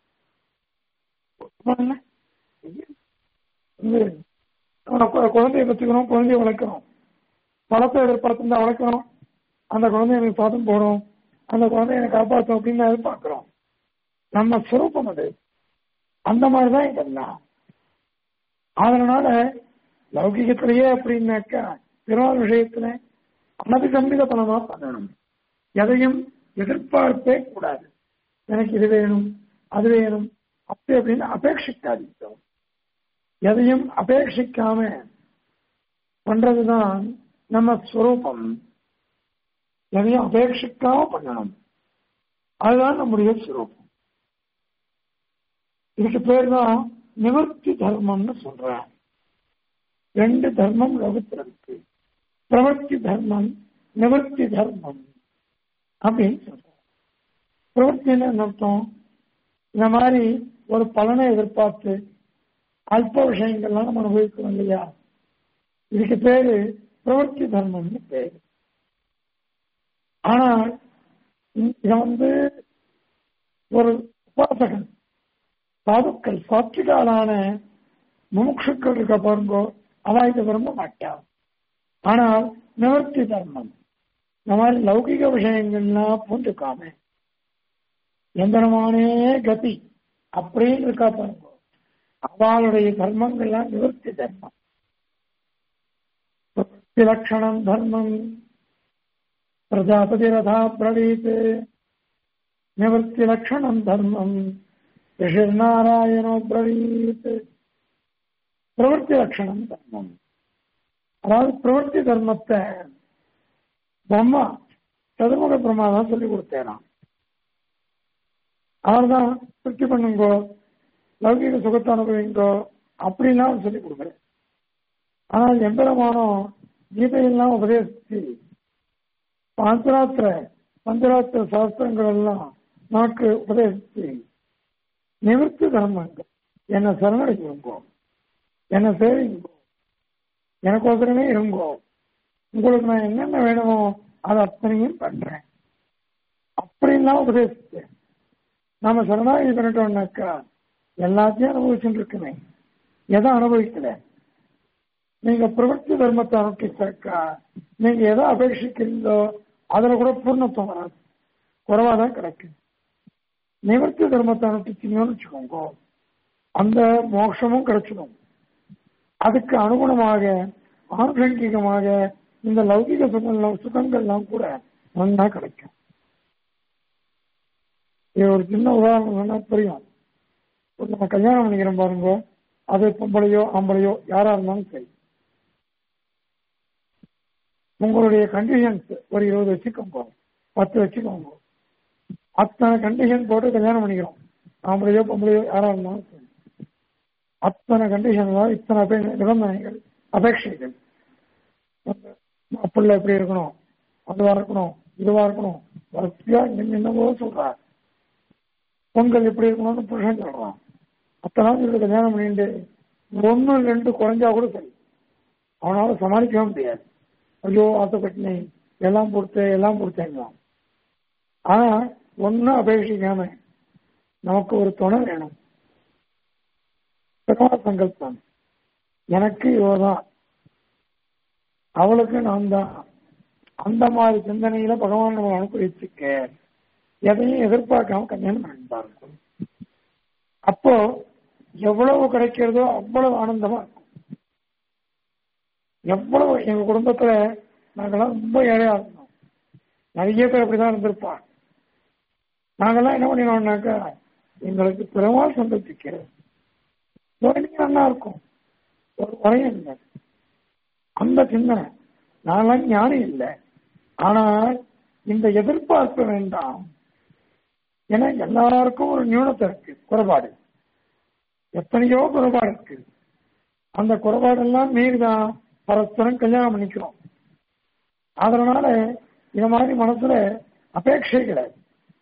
குழந்தைய பெற்றுக்கிறோம் குழந்தைய வளர்க்கிறோம் பழத்தை எதிர்பார்த்து வளர்க்கிறோம் அந்த குழந்தைய எனக்கு சாதம் போடும் அந்த குழந்தைய எனக்கு காப்பாற்றும் அப்படின்னு எதிர்பார்க்கிறோம் நம்ம சுரூபம் அது அந்த மாதிரிதான் இதெல்லாம் அதனால லௌகிகத்திலேயே அப்படின்னாக்கா பிறவாத விஷயத்துல அனதிகம்பித பலமா பண்ணணும் எதையும் எதிர்பார்ப்பே கூடாது எனக்கு இது வேணும் அது வேணும் அப்படி அப்படின்னு அபேட்சிக்காதீங்க எதையும் அபேட்சிக்காம பண்றதுதான் நம்ம ஸ்வரூபம் எதையும் அபேட்சிக்காம பண்ணணும் அதுதான் நம்முடைய ஸ்வரூபம் இதுக்கு பேர் தான் நிவர்த்தி தர்மம்னு சொல்றேன் ரெண்டு தர்மம் லோகத்தில் இருக்கு பிரவர்த்தி தர்மம் நிவர்த்தி தர்மம் அப்படின்னு சொல்ற பிரவர்த்தி என்ன அர்த்தம் இந்த மாதிரி ஒரு பலனை எதிர்பார்த்து அல்ப விஷயங்கள்லாம் நம்ம அனுபவிக்கிறோம் இல்லையா இதுக்கு பேரு பிரவர்த்தி தர்மம்னு பேரு ஆனால் இதை வந்து ஒரு உபாசகன் சாதுக்கள் சாத்விகாலான முமுட்சுக்கள் இருக்க பாருங்கோ அவ இதை விரும்ப மாட்டான் ஆனால் நிவர்த்தி தர்மம் இந்த மாதிரி லௌகிக விஷயங்கள்லாம் பூந்துக்காம எந்திரமானே கதி அப்படின்னு இருக்கா பாருங்க அவளுடைய தர்மங்கள்லாம் நிவர்த்தி தர்மம் லட்சணம் தர்மம் பிரஜாபதி ரதா பிரவீத் நிவர்த்தி லட்சணம் தர்மம் ரிஷிர்நாராயணோ பிரவீத் பிரவர்த்தி லட்சணம் தர்மம் அதாவது பிரவர்த்தி தர்மத்தை பிரம்மா சதுர்முக பிரம்மா தான் சொல்லி கொடுத்தேனாம் அவர் தான் திருப்தி பண்ணுங்கோ லௌகிக சுகத்தை அனுபவிங்கோ அப்படின்லாம் சொல்லி கொடுக்குறேன் ஆனால் எம்பெருமானோ கீதையெல்லாம் உபதேசிச்சு பஞ்சராத்திர பஞ்சராத்திர சாஸ்திரங்கள் எல்லாம் நமக்கு உபதேசிச்சு நிவர்த்தி தர்மங்கள் என்னை சரணடைங்கோ என்னை சேவிங்கோ எனக்கோசரமே இருங்கோ உங்களுக்கு நான் என்னென்ன வேணுமோ அதை அத்தனையும் பண்றேன் அப்படின்லாம் உபதேசிச்சேன் நாம சரணாகி பண்ணிட்டோம்னாக்கா எல்லாத்தையும் அனுபவிச்சுட்டு இருக்குமே எதை அனுபவிக்கல நீங்க பிரவர்த்தி தர்மத்தை அனுப்பிச்சாக்கா நீங்க எதை அபேட்சிக்கிறீங்களோ அதுல கூட பூர்ணத்துவம் வராது குறைவாதான் கிடைக்கும் நிவர்த்தி தர்மத்தை அனுப்பிச்சீங்கன்னு வச்சுக்கோங்க அந்த மோட்சமும் கிடைச்சிடும் அதுக்கு அனுகுணமாக ஆனுஷங்கிகமாக இந்த லௌகிக சுகங்கள் சுகங்கள்லாம் கூட நன்னா கிடைக்கும் இது ஒரு சின்ன உதாரணம் சொன்னா புரியும் ஒரு நம்ம கல்யாணம் பண்ணிக்கிறோம் பாருங்க அது பொம்பளையோ ஆம்பளையோ யாரா இருந்தாலும் சரி உங்களுடைய கண்டிஷன்ஸ் ஒரு இருபது வச்சுக்கோங்க பத்து வச்சுக்கோங்க அத்தனை கண்டிஷன் போட்டு கல்யாணம் பண்ணிக்கிறோம் ஆம்பளையோ பொம்பளையோ யாரா இருந்தாலும் சரி அத்தனை கண்டிஷன் இத்தனை பேர் நிபந்தனைகள் அபேட்சைகள் அப்பள்ள எப்படி இருக்கணும் அதுவா இருக்கணும் இதுவா இருக்கணும் வரிசையா என்னவோ சொல்றார் பொங்கல் எப்படி இருக்கணும்னு புருஷன் சொல்றான் அத்தனை நாள் சொல்லி கல்யாணம் பண்ணிட்டு ஒன்னு ரெண்டு குறைஞ்சா கூட சரி அவனால சமாளிக்கவே முடியாது ஐயோ ஆசைப்பட்டினே எல்லாம் பொறுத்து எல்லாம் பொறுத்தேங்களாம் ஆனா ஒன்னும் அபேட்சிக்காம நமக்கு ஒரு துணை வேணும் பிரகார சங்கல்பம் எனக்கு இவதான் அவளுக்கு நான் தான் அந்த மாதிரி சிந்தனையில பகவான் நம்ம அனுப்பிச்சுக்க எதையும் எதிர்பார்க்காம கல்யாணம் பண்ணிப்பாருங்க அப்போ எவ்வளவு கிடைக்கிறதோ அவ்வளவு ஆனந்தமா இருக்கும் எவ்வளவு எங்க குடும்பத்துல நாங்கெல்லாம் ரொம்ப ஏழையா இருந்தோம் நிறைய பேர் அப்படிதான் இருந்திருப்பா நாங்கெல்லாம் என்ன பண்ணினோம்னாக்கா எங்களுக்கு பெருமாள் சந்தோஷிக்கிறது நல்லா இருக்கும் ஒரு குறையும் இல்லை அந்த சிந்தனை நான்லாம் ஞானி இல்லை ஆனால் இந்த எதிர்பார்ப்பு வேண்டாம் ஏன்னா எல்லாருக்கும் ஒரு நியூனத்தை இருக்கு குறைபாடு எத்தனையோ குறைபாடு இருக்கு அந்த குறைபாடெல்லாம் மீறிதான் பரஸ்பரம் கல்யாணம் பண்ணிக்கிறோம் அதனால இந்த மாதிரி மனசுல அபேட்சை கிடையாது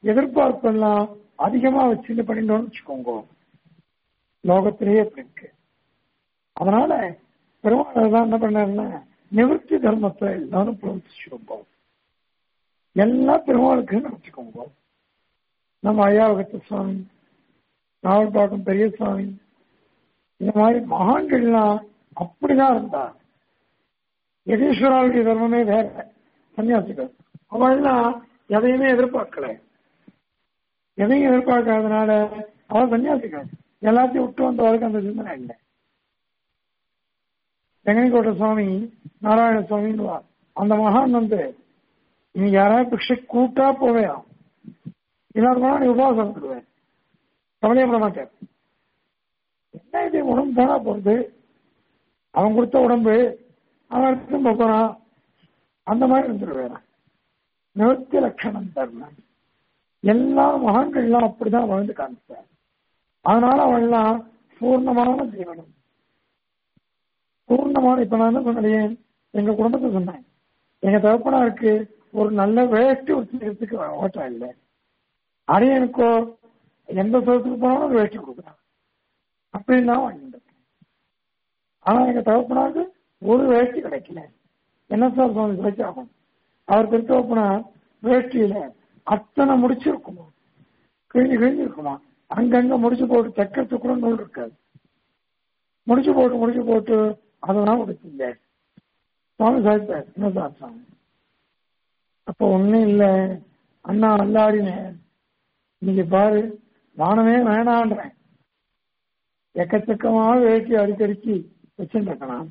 எதிர்பார்ப்பெல்லாம் அதிகமா வச்சு பண்ணிட்டோம்னு வச்சுக்கோங்க லோகத்திலேயே அப்படி இருக்கு அதனால பெருமாள் தான் என்ன பண்ணாருன்னா நிவர்த்தி தர்மத்தை எல்லாரும் பிரவர்த்திச்சிருப்போம் எல்லாம் பெருமாளுக்கு நினைச்சுக்கோங்க நம்ம ஐயாவகத்து சுவாமி நாவல்பாக்கம் பெரிய சுவாமி இந்த மாதிரி மகான்கள்லாம் அப்படிதான் இருந்தார் யதீஸ்வராவுடைய தர்மமே வேற சன்னியாசிகள் அவள்லாம் எதையுமே எதிர்பார்க்கல எதையும் எதிர்பார்க்காதனால அவள் சன்னியாசிகள் எல்லாத்தையும் விட்டு வந்தவருக்கு அந்த சிந்தனை இல்லை தெங்கனிக்கோட்டை சுவாமி நாராயண சுவாமின்னு அந்த மகான் வந்து நீ யாராவது பிக்ஷை கூட்டா போவேயா எல்லாரும் போனா நீ உபவாசம் இருந்துடுவேன் கவலையப்பட மாட்டேன் என்ன இது உடம்பு போனா போறது அவன் கொடுத்த உடம்பு அவன் எடுத்து போறான் அந்த மாதிரி இருந்துருவேன் நிவர்த்தி லட்சணம் தர்மம் எல்லா மகான்கள்லாம் அப்படிதான் வாழ்ந்து காமிச்சார் அதனால அவன்லாம் பூர்ணமான ஜீவனம் பூர்ணமான இப்ப நான் என்ன சொன்னேன் எங்க குடும்பத்தை சொன்னேன் எங்க தகப்பனாருக்கு ஒரு நல்ல வேஷ்டி உச்சத்துக்கு ஓட்டம் இல்லை அடையனுக்கோ எந்த சோத்துக்கு போனாலும் ஒரு வேஷ்டி கொடுக்குறான் அப்படின்னு தான் வாங்கிட்டு ஆனா எங்க தகப்பனாருக்கு ஒரு வேஷ்டி கிடைக்கல என்ன சார் சுவாமி கிடைச்சாகும் அவர் திருத்தவப்பனா வேஷ்டியில அத்தனை முடிச்சு இருக்குமா கிழிஞ்சு கிழிஞ்சு இருக்குமா அங்கங்க முடிச்சு போட்டு தைக்கிறதுக்கு கூட நூல் இருக்காது முடிச்சு போட்டு முடிச்சு போட்டு அதெல்லாம் கொடுத்தீங்க சுவாமி சாதிப்பார் என்ன சார் சுவாமி அப்போ ஒண்ணும் இல்ல அண்ணா அல்லாடினேன் நீங்க பாரு வானமே வேணான்றேன் எக்கச்சக்கமாக வேட்டி அடிக்கடிக்கு வச்சுருக்கலாம்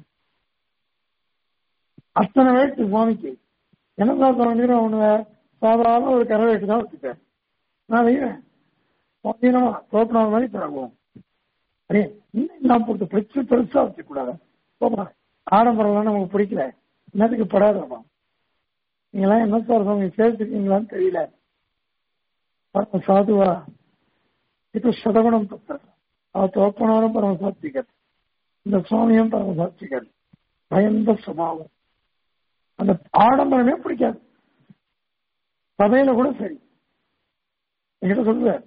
அத்தனை வேட்டு சுவாமிக்கு என்ன சார் சுவாமி அவனு சாதாரண ஒரு கரை வேட்டு தான் வச்சுட்டேன் நான் வைக்கிறேன் சுவாமினமா தோப்பினார் மாதிரி பழகுவோம் அரே இன்னும் நான் போட்டு பெருசு பெருசா வச்சுக்கூடாது போப்பா ஆடம்பரம்லாம் நமக்கு பிடிக்கல என்னத்துக்கு படாதப்பா நீங்களாம் என்ன சார் சுவாமி சேர்த்துருக்கீங்களான்னு தெரியல பரம சாதுவா இது சதகுணம் புத்தர் அவ தோப்பனாரும் பரம சாத்விகர் இந்த சுவாமியும் பரம சாத்விகர் பயந்த சுபாவம் அந்த ஆடம்பரமே பிடிக்காது சபையில கூட சரி என்கிட்ட சொல்லுவார்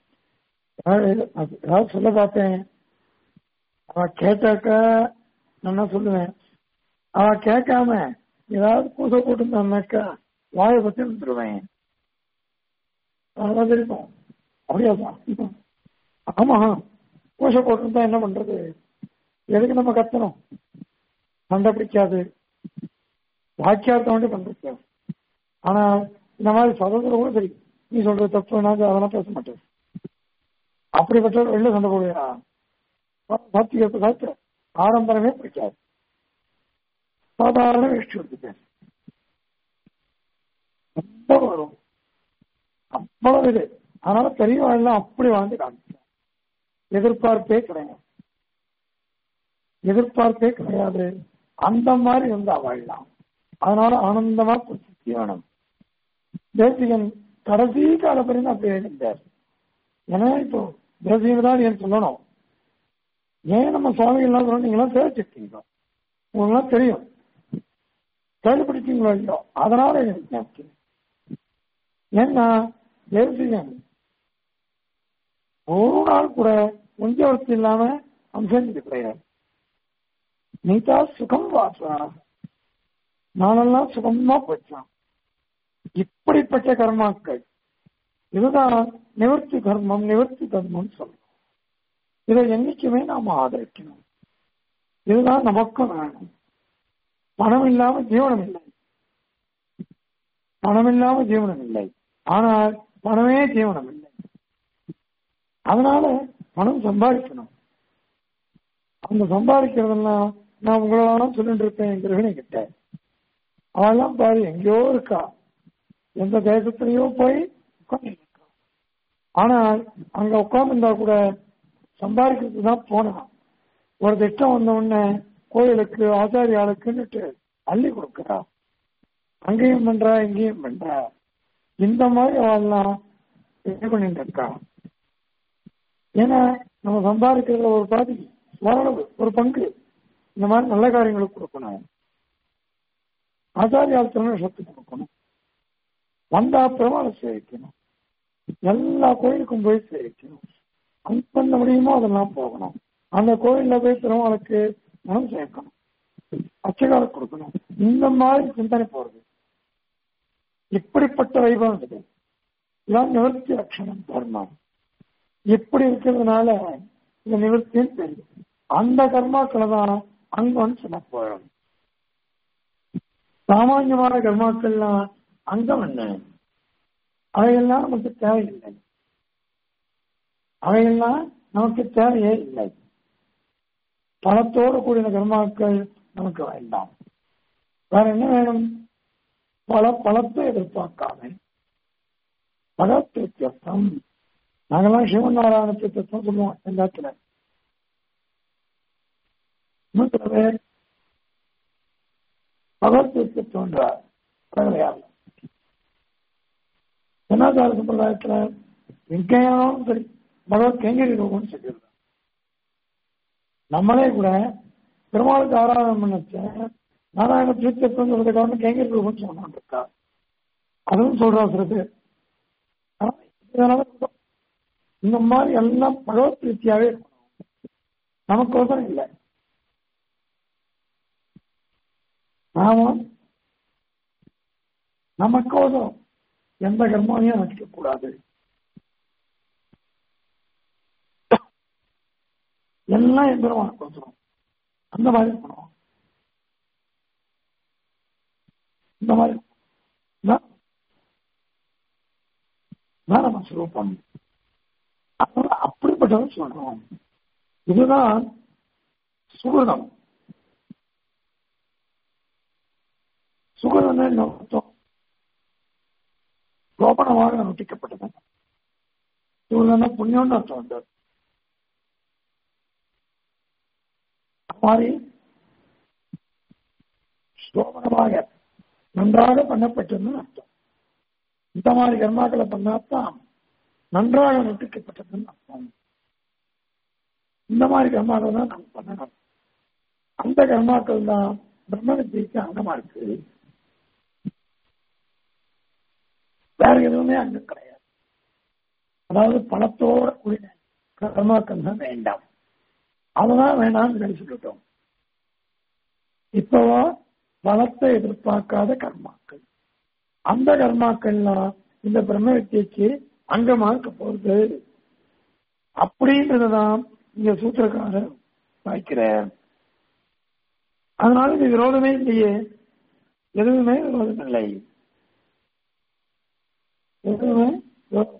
ஏதாவது சொல்ல பார்த்தேன் அவ கேட்டாக்கா நான் என்ன சொல்லுவேன் அவ கேட்காம ஏதாவது பூசை போட்டுருந்தாக்கா வாயை பத்தி இருந்துருவேன் அதான் இருக்கும் அப்படியாப்பா ஆமா பூசை போட்டிருந்தா என்ன பண்றது எதுக்கு நம்ம கத்தணும் சண்டை பிடிக்காது வாக்கியார்த்தம் வேண்டி பண்றது ஆனா இந்த மாதிரி சதத்துல கூட சரி நீ சொல்றது தப்பு நான் அதெல்லாம் பேச மாட்டேன் அப்படிப்பட்ட வெளில சண்டை போடுவா சாத்தியத்தை சாத்திர ஆடம்பரமே பிடிக்காது சாதாரண வேஷ்டி எடுத்துட்டேன் ரொம்ப வரும் அவ்வளவு இது அதனால பெரியவாழ்லாம் அப்படி வாழ்ந்து காமிச்சேன் எதிர்பார்ப்பே கிடையாது எதிர்பார்ப்பே கிடையாது அந்த மாதிரி இருந்தா வாழலாம் அதனால ஆனந்தமா ஜீவனம் தேசிகன் கடைசி காலப்படியும் அப்படி இருந்தார் ஏன்னா இப்போ தேசியம் தான் ஏன் சொல்லணும் ஏன் நம்ம சுவாமிகள்லாம் சொல்லணும் நீங்களாம் சேவிச்சிருக்கீங்க உங்களுக்குலாம் தெரியும் கேள்விப்படுத்தீங்களோ இல்லையோ அதனால எனக்கு ஞாபகம் ஏன்னா தேசிகன் ஒரு நாள் கூட உஞ்சவர்த்தி இல்லாம அம்சம் கிடையாது நீதா சுகம் வாசா நாளெல்லாம் சுகமா போச்சான் இப்படிப்பட்ட கர்மாக்கள் இதுதான் நிவர்த்தி கர்மம் நிவர்த்தி கர்மம் சொல்றோம் இதை என்னைக்குமே நாம ஆதரிக்கணும் இதுதான் நமக்கும் வேணும் பணம் இல்லாம ஜீவனம் இல்லை பணம் இல்லாம ஜீவனம் இல்லை ஆனால் பணமே ஜீவனம் இல்லை அதனால பணம் சம்பாதிக்கணும் அந்த சம்பாதிக்கிறதெல்லாம் நான் உங்களெல்லாம் சொல்லிட்டு இருப்பேன் கிரகணி கிட்ட அவெல்லாம் பாரு எங்கேயோ இருக்கா எந்த தேசத்திலேயோ போய் உட்கார்ந்து ஆனால் அங்க உட்கார்ந்துருந்தா கூட சம்பாதிக்கிறதுக்கு தான் போனான் ஒரு திட்டம் வந்த உடனே கோயிலுக்கு ஆச்சாரியாளுக்குன்னுட்டு அள்ளி கொடுக்குறா அங்கேயும் பண்றா இங்கேயும் பண்றா இந்த மாதிரி அவெல்லாம் இது பண்ணிட்டு இருக்கா ஏன்னா நம்ம சம்பாதிக்கிறதுல ஒரு பாதி ஓரளவு ஒரு பங்கு இந்த மாதிரி நல்ல காரியங்களுக்கு கொடுக்கணும் ஆச்சாரியால் திருநஷத்துக்கு கொடுக்கணும் வந்தா பெருமாளை சேவிக்கணும் எல்லா கோயிலுக்கும் போய் சேவிக்கணும் அங்க பண்ண முடியுமோ அதெல்லாம் போகணும் அந்த கோயில்ல போய் பெருமாளுக்கு மனம் சேர்க்கணும் அச்சகால கொடுக்கணும் இந்த மாதிரி சிந்தனை போறது இப்படிப்பட்ட வைபவம் இது இதான் நிவர்த்தி லட்சணம் தர்மம் இப்படி இருக்கிறதுனால இந்த நிவர்த்தியும் தெரியும் அந்த கர்மாக்களை தான் அங்கம்னு சொன்ன போயிடும் சாமான்யமான கர்மாக்கள்லாம் அங்கம் என்ன அவையெல்லாம் நமக்கு தேவையில்லை அவையெல்லாம் நமக்கு தேவையே இல்லை பணத்தோடு கூடின கர்மாக்கள் நமக்கு வேண்டாம் வேற என்ன வேணும் பல பலத்தை எதிர்பார்க்காம பகவத்தியர்த்தம் நாங்கெல்லாம் சிவநாராயண தீர்த்தம் சொல்லுவோம் எல்லாத்துல இன்னும் சில பேர் பகவத்தியர்த்தம்ன்ற கிடையாது சனாதார சம்பிரதாயத்துல எங்கேயாலும் சரி பகவத் கைங்கரி ரூபம்னு சொல்லிடுறாங்க நம்மளே கூட பெருமாளுக்கு ஆராதனை பண்ணச்ச நாராயண தீர்த்தம் சொல்றதுக்காக கைங்கரி ரூபம்னு சொன்னான் இருக்கா அதுவும் சொல்றா சில பேர் ஆனா, இதனால இந்த மாதிரி எல்லாம் பகவத் பிரீத்தியாவே இருக்கணும் நமக்கோசரம் இல்லை நாம நமக்கோசரம் எந்த கர்மாவையும் நினைக்க கூடாது எல்லாம் எம்பெருமானுக்கோசரம் அந்த மாதிரி பண்ணுவோம் இந்த மாதிரி தான் தான் நம்ம சுரூபம் அதனால அப்படிப்பட்டதை சொல்றோம் இதுதான் சுகிருதம் சுகிருதம் என்ன அர்த்தம் கோபனமாக நொட்டிக்கப்பட்டது சுகிருதம் புண்ணியம்னு அர்த்தம் வந்தது மாதிரி சோபனமாக நன்றாக பண்ணப்பட்டதுன்னு அர்த்தம் இந்த மாதிரி கர்மாக்களை பண்ணாதான் நன்றாக நொட்டிக்கப்பட்டதுன்னு அர்த்தம் இந்த மாதிரி கர்மாக்கள் தான் நம்ம பண்ணணும் அந்த கர்மாக்கள் தான் பிரம்ம வித்தியைக்கு அங்கமா இருக்கு வேற எதுவுமே அங்கம் கிடையாது அதாவது பணத்தோட கூடின கர்மாக்கள் தான் வேண்டாம் அதெல்லாம் வேணாம்னு நினைச்சுக்கிட்டோம் இப்பவா பலத்தை எதிர்பார்க்காத கர்மாக்கள் அந்த கர்மாக்கள்லாம் இந்த பிரம்ம வித்தியைக்கு அங்கமா இருக்க போறது அப்படின்றதுதான் இங்க சூத்திரக்காரர் வாய்க்கிறார் அதனால இது விரோதமே இல்லையே எதுவுமே விரோதம் இல்லை எதுவுமே விரோதம்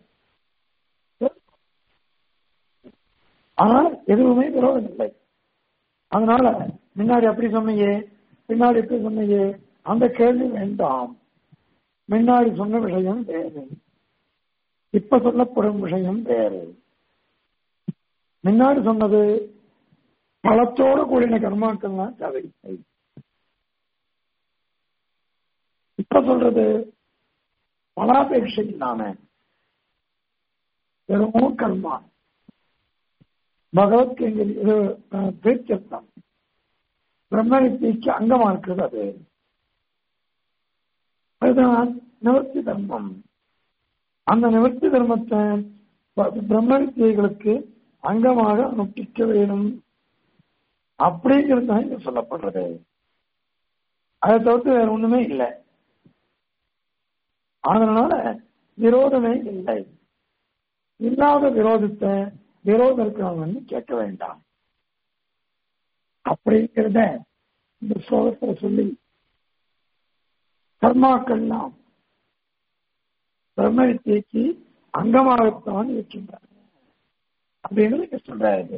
ஆனால் எதுவுமே விரோதம் இல்லை அதனால முன்னாடி அப்படி சொன்னையே பின்னாடி எப்படி சொன்னையே அந்த கேள்வி வேண்டாம் முன்னாடி சொன்ன விஷயம் வேறு இப்ப சொல்லப்படும் விஷயம் வேறு முன்னாடி சொன்னது பலத்தோடு கூடின கர்மாக்கள்லாம் தேவையில்லை இப்ப சொல்றது பலாபேட்சை இல்லாம வெறும் கர்மா பகவத் இது பேச்சர்த்தம் பிரம்ம வித்தியைக்கு அங்கமா இருக்கிறது அது அதுதான் நிவர்த்தி தர்மம் அந்த நிவர்த்தி தர்மத்தை பிரம்ம வித்தியைகளுக்கு அங்கமாக அனுஷ்டிக்க வேணும் அப்படிங்கிறது தான் இங்க சொல்லப்படுறது அதை தவிர்த்து வேற ஒண்ணுமே இல்லை அதனால விரோதமே இல்லை இல்லாத விரோதத்தை விரோதம் இருக்கிறவங்க கேட்க வேண்டாம் அப்படிங்கிறத இந்த ஸ்லோகத்துல சொல்லி கர்மாக்கள்லாம் பிரம்ம வித்தியைக்கு அங்கமாகத்தான் இருக்கின்றன அப்படின்னு சொல்றாரு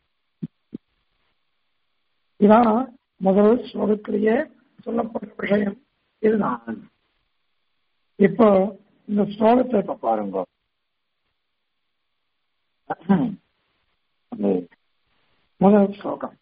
இதான் முதல் ஸ்லோகத்திலேயே சொல்லப்பட்ட விஷயம் இதுதான் இப்போ இந்த ஸ்லோகத்தை இப்ப பாருங்க முதல் ஸ்லோகம்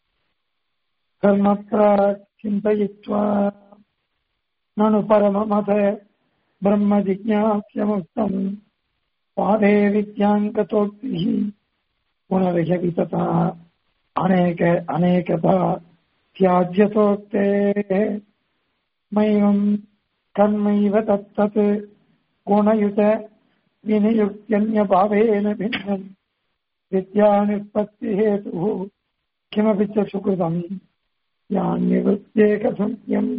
कर्मप्राचिन्तयित्वा ननु परममथ ब्रह्मजिज्ञास्यमुक्तम् पादे विद्याङ्कतोक्तिः पुनर्ह्यवितता अनेक अनेकथा त्याज्यतोक्तेः मैवम् कर्मैव तत्तत् गुणयुत विनियुक्त्यन्य भावेन भिन्नम् विद्या निष्पत्ति हेतुः किमपि च सुकृतम् यान्निवृत्त्येकसंज्ञम्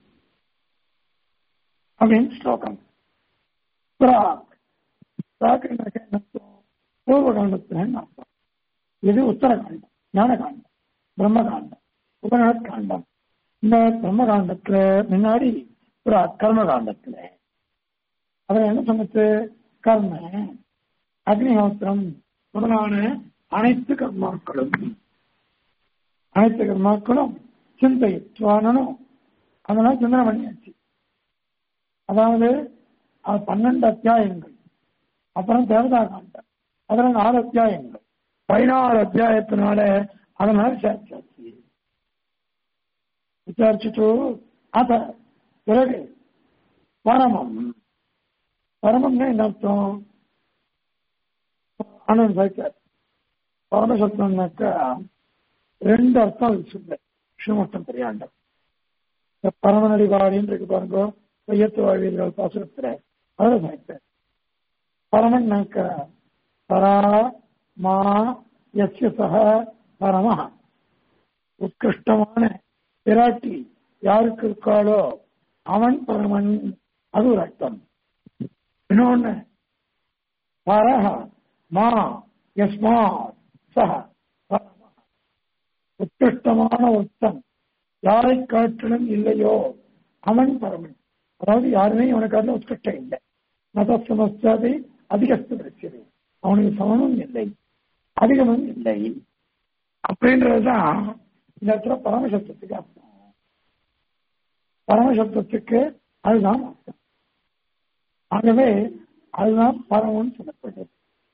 அப்படின்னு ஸ்லோகம் பிராக் பிராக் என்ன பூர்வகாண்டத்துலன்னு அர்த்தம் இது உத்தரகாண்டம் ஞானகாண்டம் பிரம்மகாண்டம் உபநகத் காண்டம் இந்த பிரம்மகாண்டத்துல முன்னாடி பிராக் கர்மகாண்டத்துல அதுல என்ன சொன்னது கர்ம அக்னிஹோத்திரம் முதலான அனைத்து கர்மாக்களும் அனைத்து கர்மாக்களும் சிந்தைத்துவானனும் அதெல்லாம் சிந்தனை பண்ணியாச்சு அதாவது அது பன்னெண்டு அத்தியாயங்கள் அப்புறம் தேவதா காண்டம் அதுல நாலு அத்தியாயங்கள் பதினாறு அத்தியாயத்தினால அதனால விசாரிச்சாச்சு விசாரிச்சுட்டு அத பிறகு பரமம் பரமம்னா என்ன அர்த்தம் ஆனந்த் சாய்க்கார் பரமசப்தம்னாக்கா ரெண்டு அர்த்தம் சொல்ல ஸ்ரீமட்டம் பெரியாண்டம் இந்த பரமநடி வாடின்னு இருக்கு பாருங்க பையத்து வாழ்வீர்கள் பாசுரத்துல அதில் சாய்ப்பார் பரமன்னாக்கா பரா மா எஸ்ய சக பரம உத்கிருஷ்டமான பிராட்டி யாருக்கு இருக்காளோ அவன் பரமன் அது ஒரு அர்த்தம் இன்னொன்னு பரஹ மா யஸ்மாத் சஹ பரம உத்கிருஷ்டமான ஒருத்தன் யாரை காட்டிலும் இல்லையோ அவன் பரமன் அதாவது யாருமே இவனுக்கு அதுல உத்கிருஷ்டம் இல்லை மதசமஸ்தாதை அதிகஸ்து பிரச்சனை அவனுக்கு சமனும் இல்லை அதிகமும் இல்லை அப்படின்றதுதான் இந்த இடத்துல பரமசப்தத்துக்கு அர்த்தம் பரமசப்தத்துக்கு அதுதான் அர்த்தம் ஆகவே அதுதான் பரமன் சொல்லப்பட்டது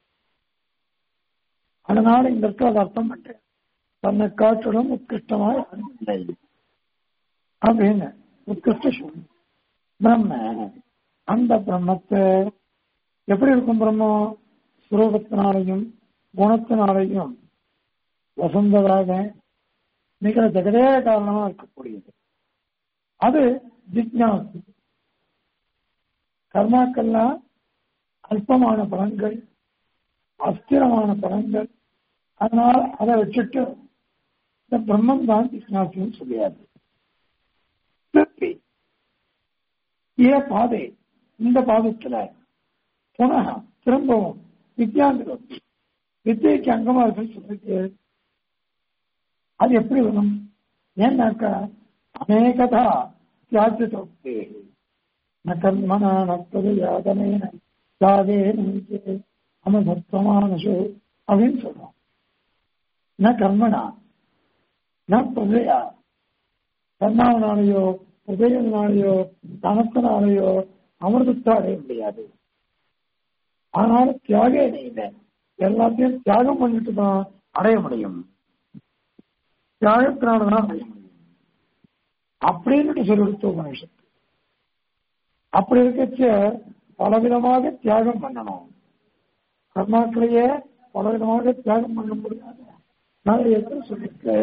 அதனால இந்த இடத்துல அது அர்த்தம் பண்றேன் தன்னை காட்டிலும் உத்கிருஷ்டமாக யாரும் இல்லை அப்படின்னு உத்கிருஷ்ட சொல்லு பிரம்ம அந்த பிரம்மத்தை எப்படி இருக்கும் பிரம்மம் சுரூபத்தினாலையும் குணத்தினாலையும் வசந்ததாக மிக ஜெகதே காரணமா இருக்கக்கூடியது அது ஜிக்னாசு கர்மாக்கள்லாம் அல்பமான பலன்கள் அஸ்திரமான பலன்கள் அதனால அதை வச்சுட்டு இந்த பிரம்மம் தான் ஜிக்னாசின்னு சொல்லியாது திருப்பி ஏ பாதை இந்த பாதத்துல புனக திரும்பவும் வித்யாந்திரம் வித்தியைக்கு அங்கமா இருக்குன்னு சொல்லிட்டு அது எப்படி வரும் ஏன்னாக்கா அநேகதா தியாஜ்யத்தோக்தே ந கர்மணா நப்பது யாதனேன யாதே நஞ்சே அமசத்வமானசு அப்படின்னு சொல்றோம் ந கர்மணா ந பிரதையா கர்மாவனாலேயோ உதயனாலேயோ தனத்தினாலேயோ அமிர்தத்தை அடைய முடியாது ஆனால் தியாக இல்லை எல்லாத்தையும் தியாகம் பண்ணிட்டு தான் அடைய முடியும் தியாகத்தினாலதான் அடைய முடியும் அப்படின்னு சொல்லிடுத்து உபனிஷத்து அப்படி இருக்கச்ச பலவிதமாக தியாகம் பண்ணணும் கர்மாக்களையே பலவிதமாக தியாகம் பண்ண முடியாது நிறைய சொல்லிருக்கு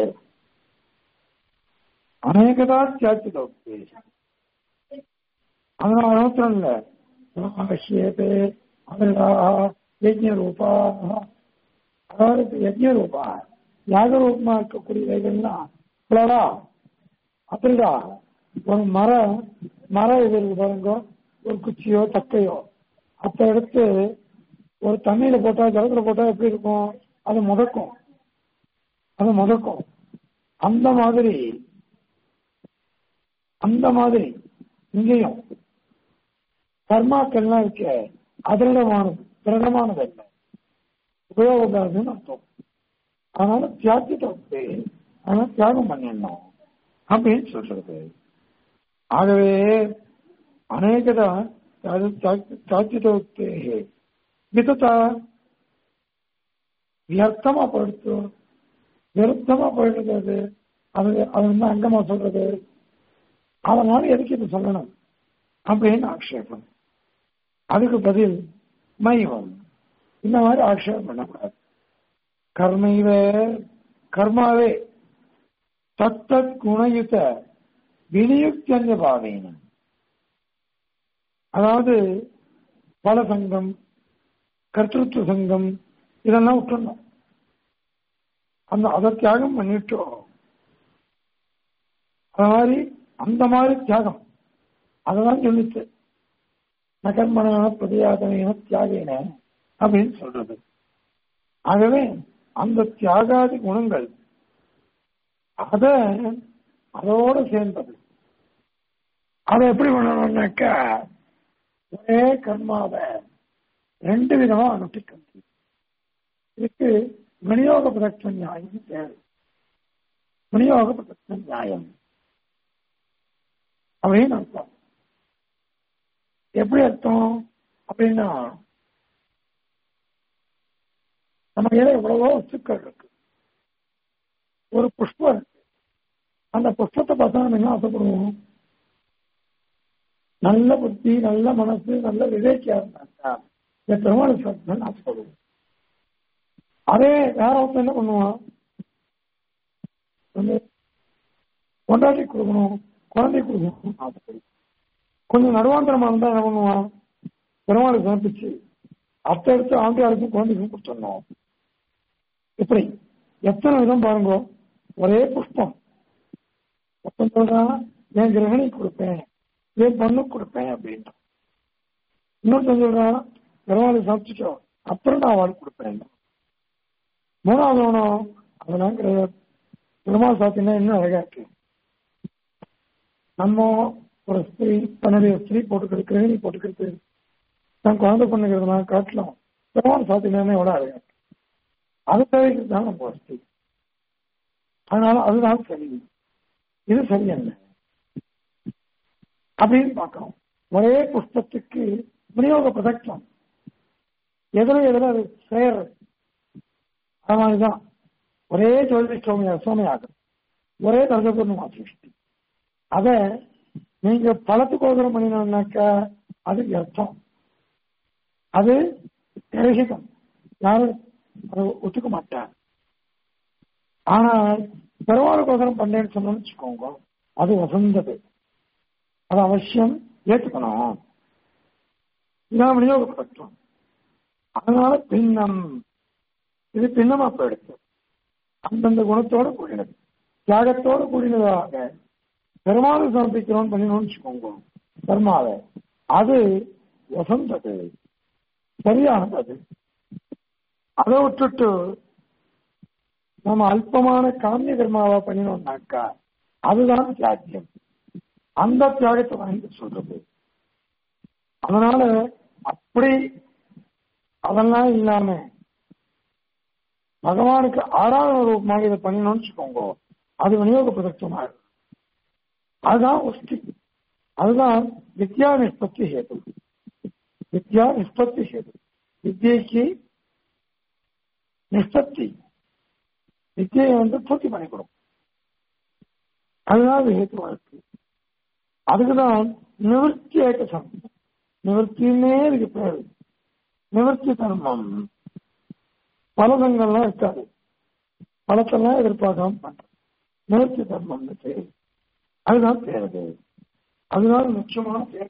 அநேகதா தியாகிதோக்தி அதனால மாத்திரம் இல்ல அவசியத்தை அவர்களாக யஜ்ய ரூபா அதாவது யஜ்ய ரூபா யாக ரூபமா இருக்கக்கூடியவைகள்லாம் பிளரா அப்படிடா ஒரு மரம் மரம் இது இருக்கு பாருங்க ஒரு குச்சியோ தக்கையோ அத்த எடுத்து ஒரு தண்ணியில போட்டா ஜலத்துல போட்டா எப்படி இருக்கும் அது முதக்கும் அது முதக்கும் அந்த மாதிரி அந்த மாதிரி இங்கேயும் கர்மாக்கள்லாம் இருக்க அதிரடமானது திருடமானது அல்ல உபயோகப்படுறதுன்னு அர்த்தம் அதனால தியாகிட்டு அதனால தியாகம் பண்ணிடணும் அப்படின்னு சொல்றது ஆகவே அநேகதா தியாகிட்டு விதத்தா வியர்த்தமா போயிடுத்து விருத்தமா போயிடுது அது அது அது வந்து அங்கமா சொல்றது அதனால எதுக்கு இது சொல்லணும் அப்படின்னு ஆக்ஷேபம் அதுக்கு பதில் மைவம் இந்த மாதிரி ஆக்ஷேபம் பண்ணக்கூடாது கர்மைவ கர்மாவே தத்தத் குணயுத்த வினியுக்திய பாவேன அதாவது பலசங்கம் கர்த்தృత్వ சங்கம் இதெல்லாம் விட்டுணும் அந்த அதை தியாகம் பண்ணிட்டோம் அது மாதிரி அந்த மாதிரி தியாகம் அதெல்லாம் சொல்லிச்சு நகர்மனா பிரதியாதன தியாகின அப்படின்னு சொல்றது ஆகவே அந்த தியாகாதி குணங்கள் அத அதோட சேர்ந்தது அதை எப்படி பண்ணணும்னாக்கா ஒரே கர்மாவை ரெண்டு விதமா அனுஷ்டிக்கணும் இதுக்கு விநியோக பிரதட்ச நியாயம் தேவை விநியோக பிரதட்ச நியாயம் அப்படின்னு அர்த்தம் எப்படி அர்த்தம் அப்படின்னா நம்ம கையில எவ்வளவோ வஸ்துக்கள் இருக்கு ஒரு புஷ்பம் இருக்கு அந்த புஷ்பத்தை பார்த்தா நம்ம என்ன ஆசைப்படுவோம் நல்ல புத்தி நல்ல மனசு நல்ல விவேக்கியா இருந்தாக்கா இந்த பெருமாள் சாப்பிட்டு ஆசைப்படுவோம் அதே வேற ஒருத்தர் என்ன பண்ணுவான் வந்து கொண்டாட்டி கொடுக்கணும் குழந்தை கொடுக்கணும் ஆசைப்படுவோம் கொஞ்சம் நடுவாந்திரமா இருந்தா என்ன பண்ணுவான் பெருமாளுக்கு சமர்ப்பிச்சு அத்தை எடுத்து ஆண்டியாருக்கும் குழந்தைக்கும் கொடுத்துடணும் இப்படி எத்தனை விதம் பாருங்க ஒரே புஷ்பம் ஒருத்தன் சொல்றான் என் கிரகணி கொடுப்பேன் என் பொண்ணுக்கு கொடுப்பேன் அப்படின்ட்டு இன்னொருத்தன் சொல்றான் பெருமாளுக்கு சமைச்சிட்டோ அப்புறம் நான் அவளுக்கு கொடுப்பேன் மூணாவது வேணும் அதெல்லாம் கிடையாது பெருமாள் சாத்தினா இன்னும் அழகா இருக்கு நம்ம ஒரு ஸ்திரீ தன்னுடைய ஸ்திரீ போட்டுக்கிறது கிரகிணி போட்டுக்கிறது தன் குழந்தை பண்ணுகிறதுனா காட்டலாம் பெருமாள் சாத்தினா எவ்வளவு அழகா இருக்கு அது தேவைக்கு தான் நம்ம வசதி அதனால அதுதான் சரி இது சரியல்ல அப்படின்னு பார்க்கிறோம் ஒரே புஷ்பத்துக்கு விநியோக பதக்கம் எதுல எதுல அது சேர் அது மாதிரிதான் ஒரே ஜோதி சோமையா சோமையாகும் ஒரே தர்கபூர்ணமா சிருஷ்டி அத நீங்க பழத்துக்கோசரம் பண்ணினோம்னாக்கா அது அர்த்தம் அது கிரகிதம் யாரும் அதை ஒத்துக்க மாட்டார் ஆனால் பெருமாளுக்கோசரம் பண்ணேன்னு சொன்னோம்னு வச்சுக்கோங்க அது வசந்தது அது அவசியம் ஏற்றுக்கணும் இதான் விநியோகப்படுத்தும் அதனால பின்னம் இது பின்னமா போயிடுச்சு அந்தந்த குணத்தோட கூடினது தியாகத்தோட கூடினதாக பெருமாள் சமர்ப்பிக்கிறோம் பண்ணினோம்னு வச்சுக்கோங்க பெருமாளை அது வசந்தது சரியானது அது அதை விட்டுட்டு நம்ம அல்பமான காமிய கர்மாவா பண்ணினோம்னாக்கா அதுதான் தியாகியம் அந்த தியாகத்தை வாங்கி சொல்றது அதனால அப்படி அதெல்லாம் இல்லாம பகவானுக்கு ஆராதன ரூபமாக இதை பண்ணினோம்னு வச்சுக்கோங்க அது விநியோக பிரதட்சமாக அதுதான் உஷ்டி அதுதான் வித்யா நிஷ்பத்தி ஹேது வித்யா நிஷ்பத்தி ஹேது வித்யக்கு நிஷ்பத்தி வித்தியை வந்து பூர்த்தி பண்ணி கொடுக்கும் அதுதான் ஹேத்துவா இருக்கு அதுக்குதான் நிவர்த்தி ஏற்க சமம் நிவர்த்தியுமே இதுக்கு பேரு நிவர்த்தி தர்மம் பலதங்கள்லாம் இருக்காது பலத்தெல்லாம் எதிர்பார்க்காம பண்றது நிவர்த்தி தர்மம் பேரு அதுதான் பேருது அதனால முக்கியமான பேர்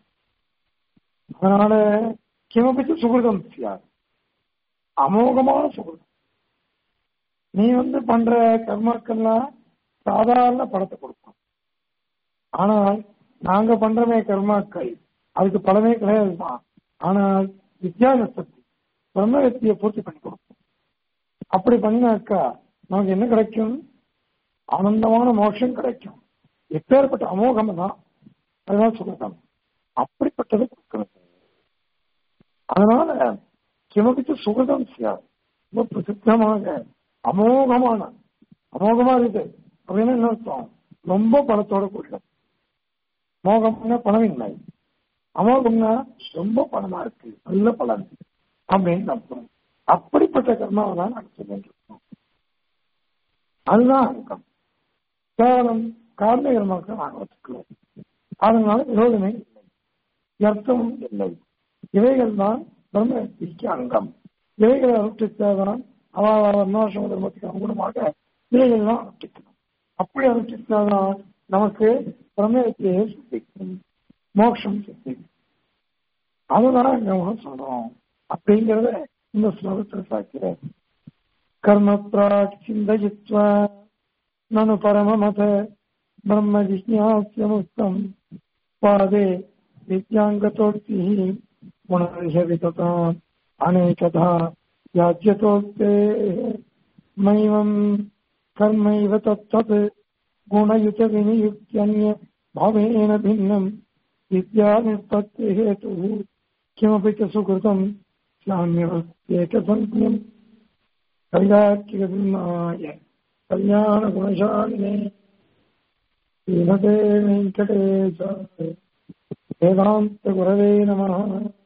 அதனால கிமபிச்சு சுகிருதம் சியார் அமோகமான சுகிருதம் நீ வந்து பண்ற கர்மாக்கள்லாம் சாதாரண படத்தை கொடுக்கும் ஆனால் நாங்க பண்றமே கர்மாக்கள் அதுக்கு பலனே கிடையாதுதான் ஆனால் வித்யானஸ்தத்தி பிரம்ம வித்தியை பூர்த்தி பண்ணி கொடுக்கும் அப்படி பண்ணினாக்கா நமக்கு என்ன கிடைக்கும் ஆனந்தமான மோட்சம் கிடைக்கும் எப்பேற்பட்ட அமோகம் தான் அதுதான் சொல்லலாம் அப்படிப்பட்டது கொடுக்கிறது அதனால கிமபித்து சுகதம் சியார் ரொம்ப பிரசித்தமாக அமோகமான அமோகமா இருக்கு அப்படின்னு என்ன அர்த்தம் ரொம்ப பணத்தோட கூடியது மோகம்னா பணமின்மை அமோகம்னா ரொம்ப பணமா இருக்கு நல்ல பலன் அப்படின்னு அர்த்தம் அப்படிப்பட்ட கர்மாவை தான் நாங்கள் சொல்லிட்டு இருக்கோம் அதுதான் அர்த்தம் கேவலம் காரண கர்மாக்கள் நாங்கள் வச்சுக்கிறோம் அதனால விரோதமே இல்லை அர்த்தமும் இல்லை இவைகள் தான் பிரம்மத்திற்கு அங்கம் இவைகளை அனுஷ்டித்தாதான் அவ வர்ணாசிரம தர்மத்துக்கு அனுகுணமாக இவைகள்லாம் அனுஷ்டிக்கணும் அப்படி அனுஷ்டித்தாதான் நமக்கு பிரம்மத்தியை சித்திக்கும் மோட்சம் சித்திக்கும் அதுதான் நம்ம சொல்றோம் அப்படிங்கிறத இந்த ஸ்லோகத்தில் சாக்கிறேன் கர்ம பிராக் சிந்தயித்வா நனு பரமமத பிரம்ம ஜிஜ்ஞாசியமுக்தம் பாதே வித்யாங்கதோக்தி புனர்ஹ விததாம் அநேகதா யாஜ்யதோக்தே மைவம் கர்மைவ தத்தத் गुणयुत विनियुक्त्यन्य भावेन भिन्नम् विद्यानिष्पत्तिहेतुः किमपि च सुकृतम् स्याम्यवत्येकसङ्ख्यम् कैलार्किकभिन्नाय कल्याणगुणशालिने श्रीमते वेङ्कटेश वेदान्तगुरवे नमः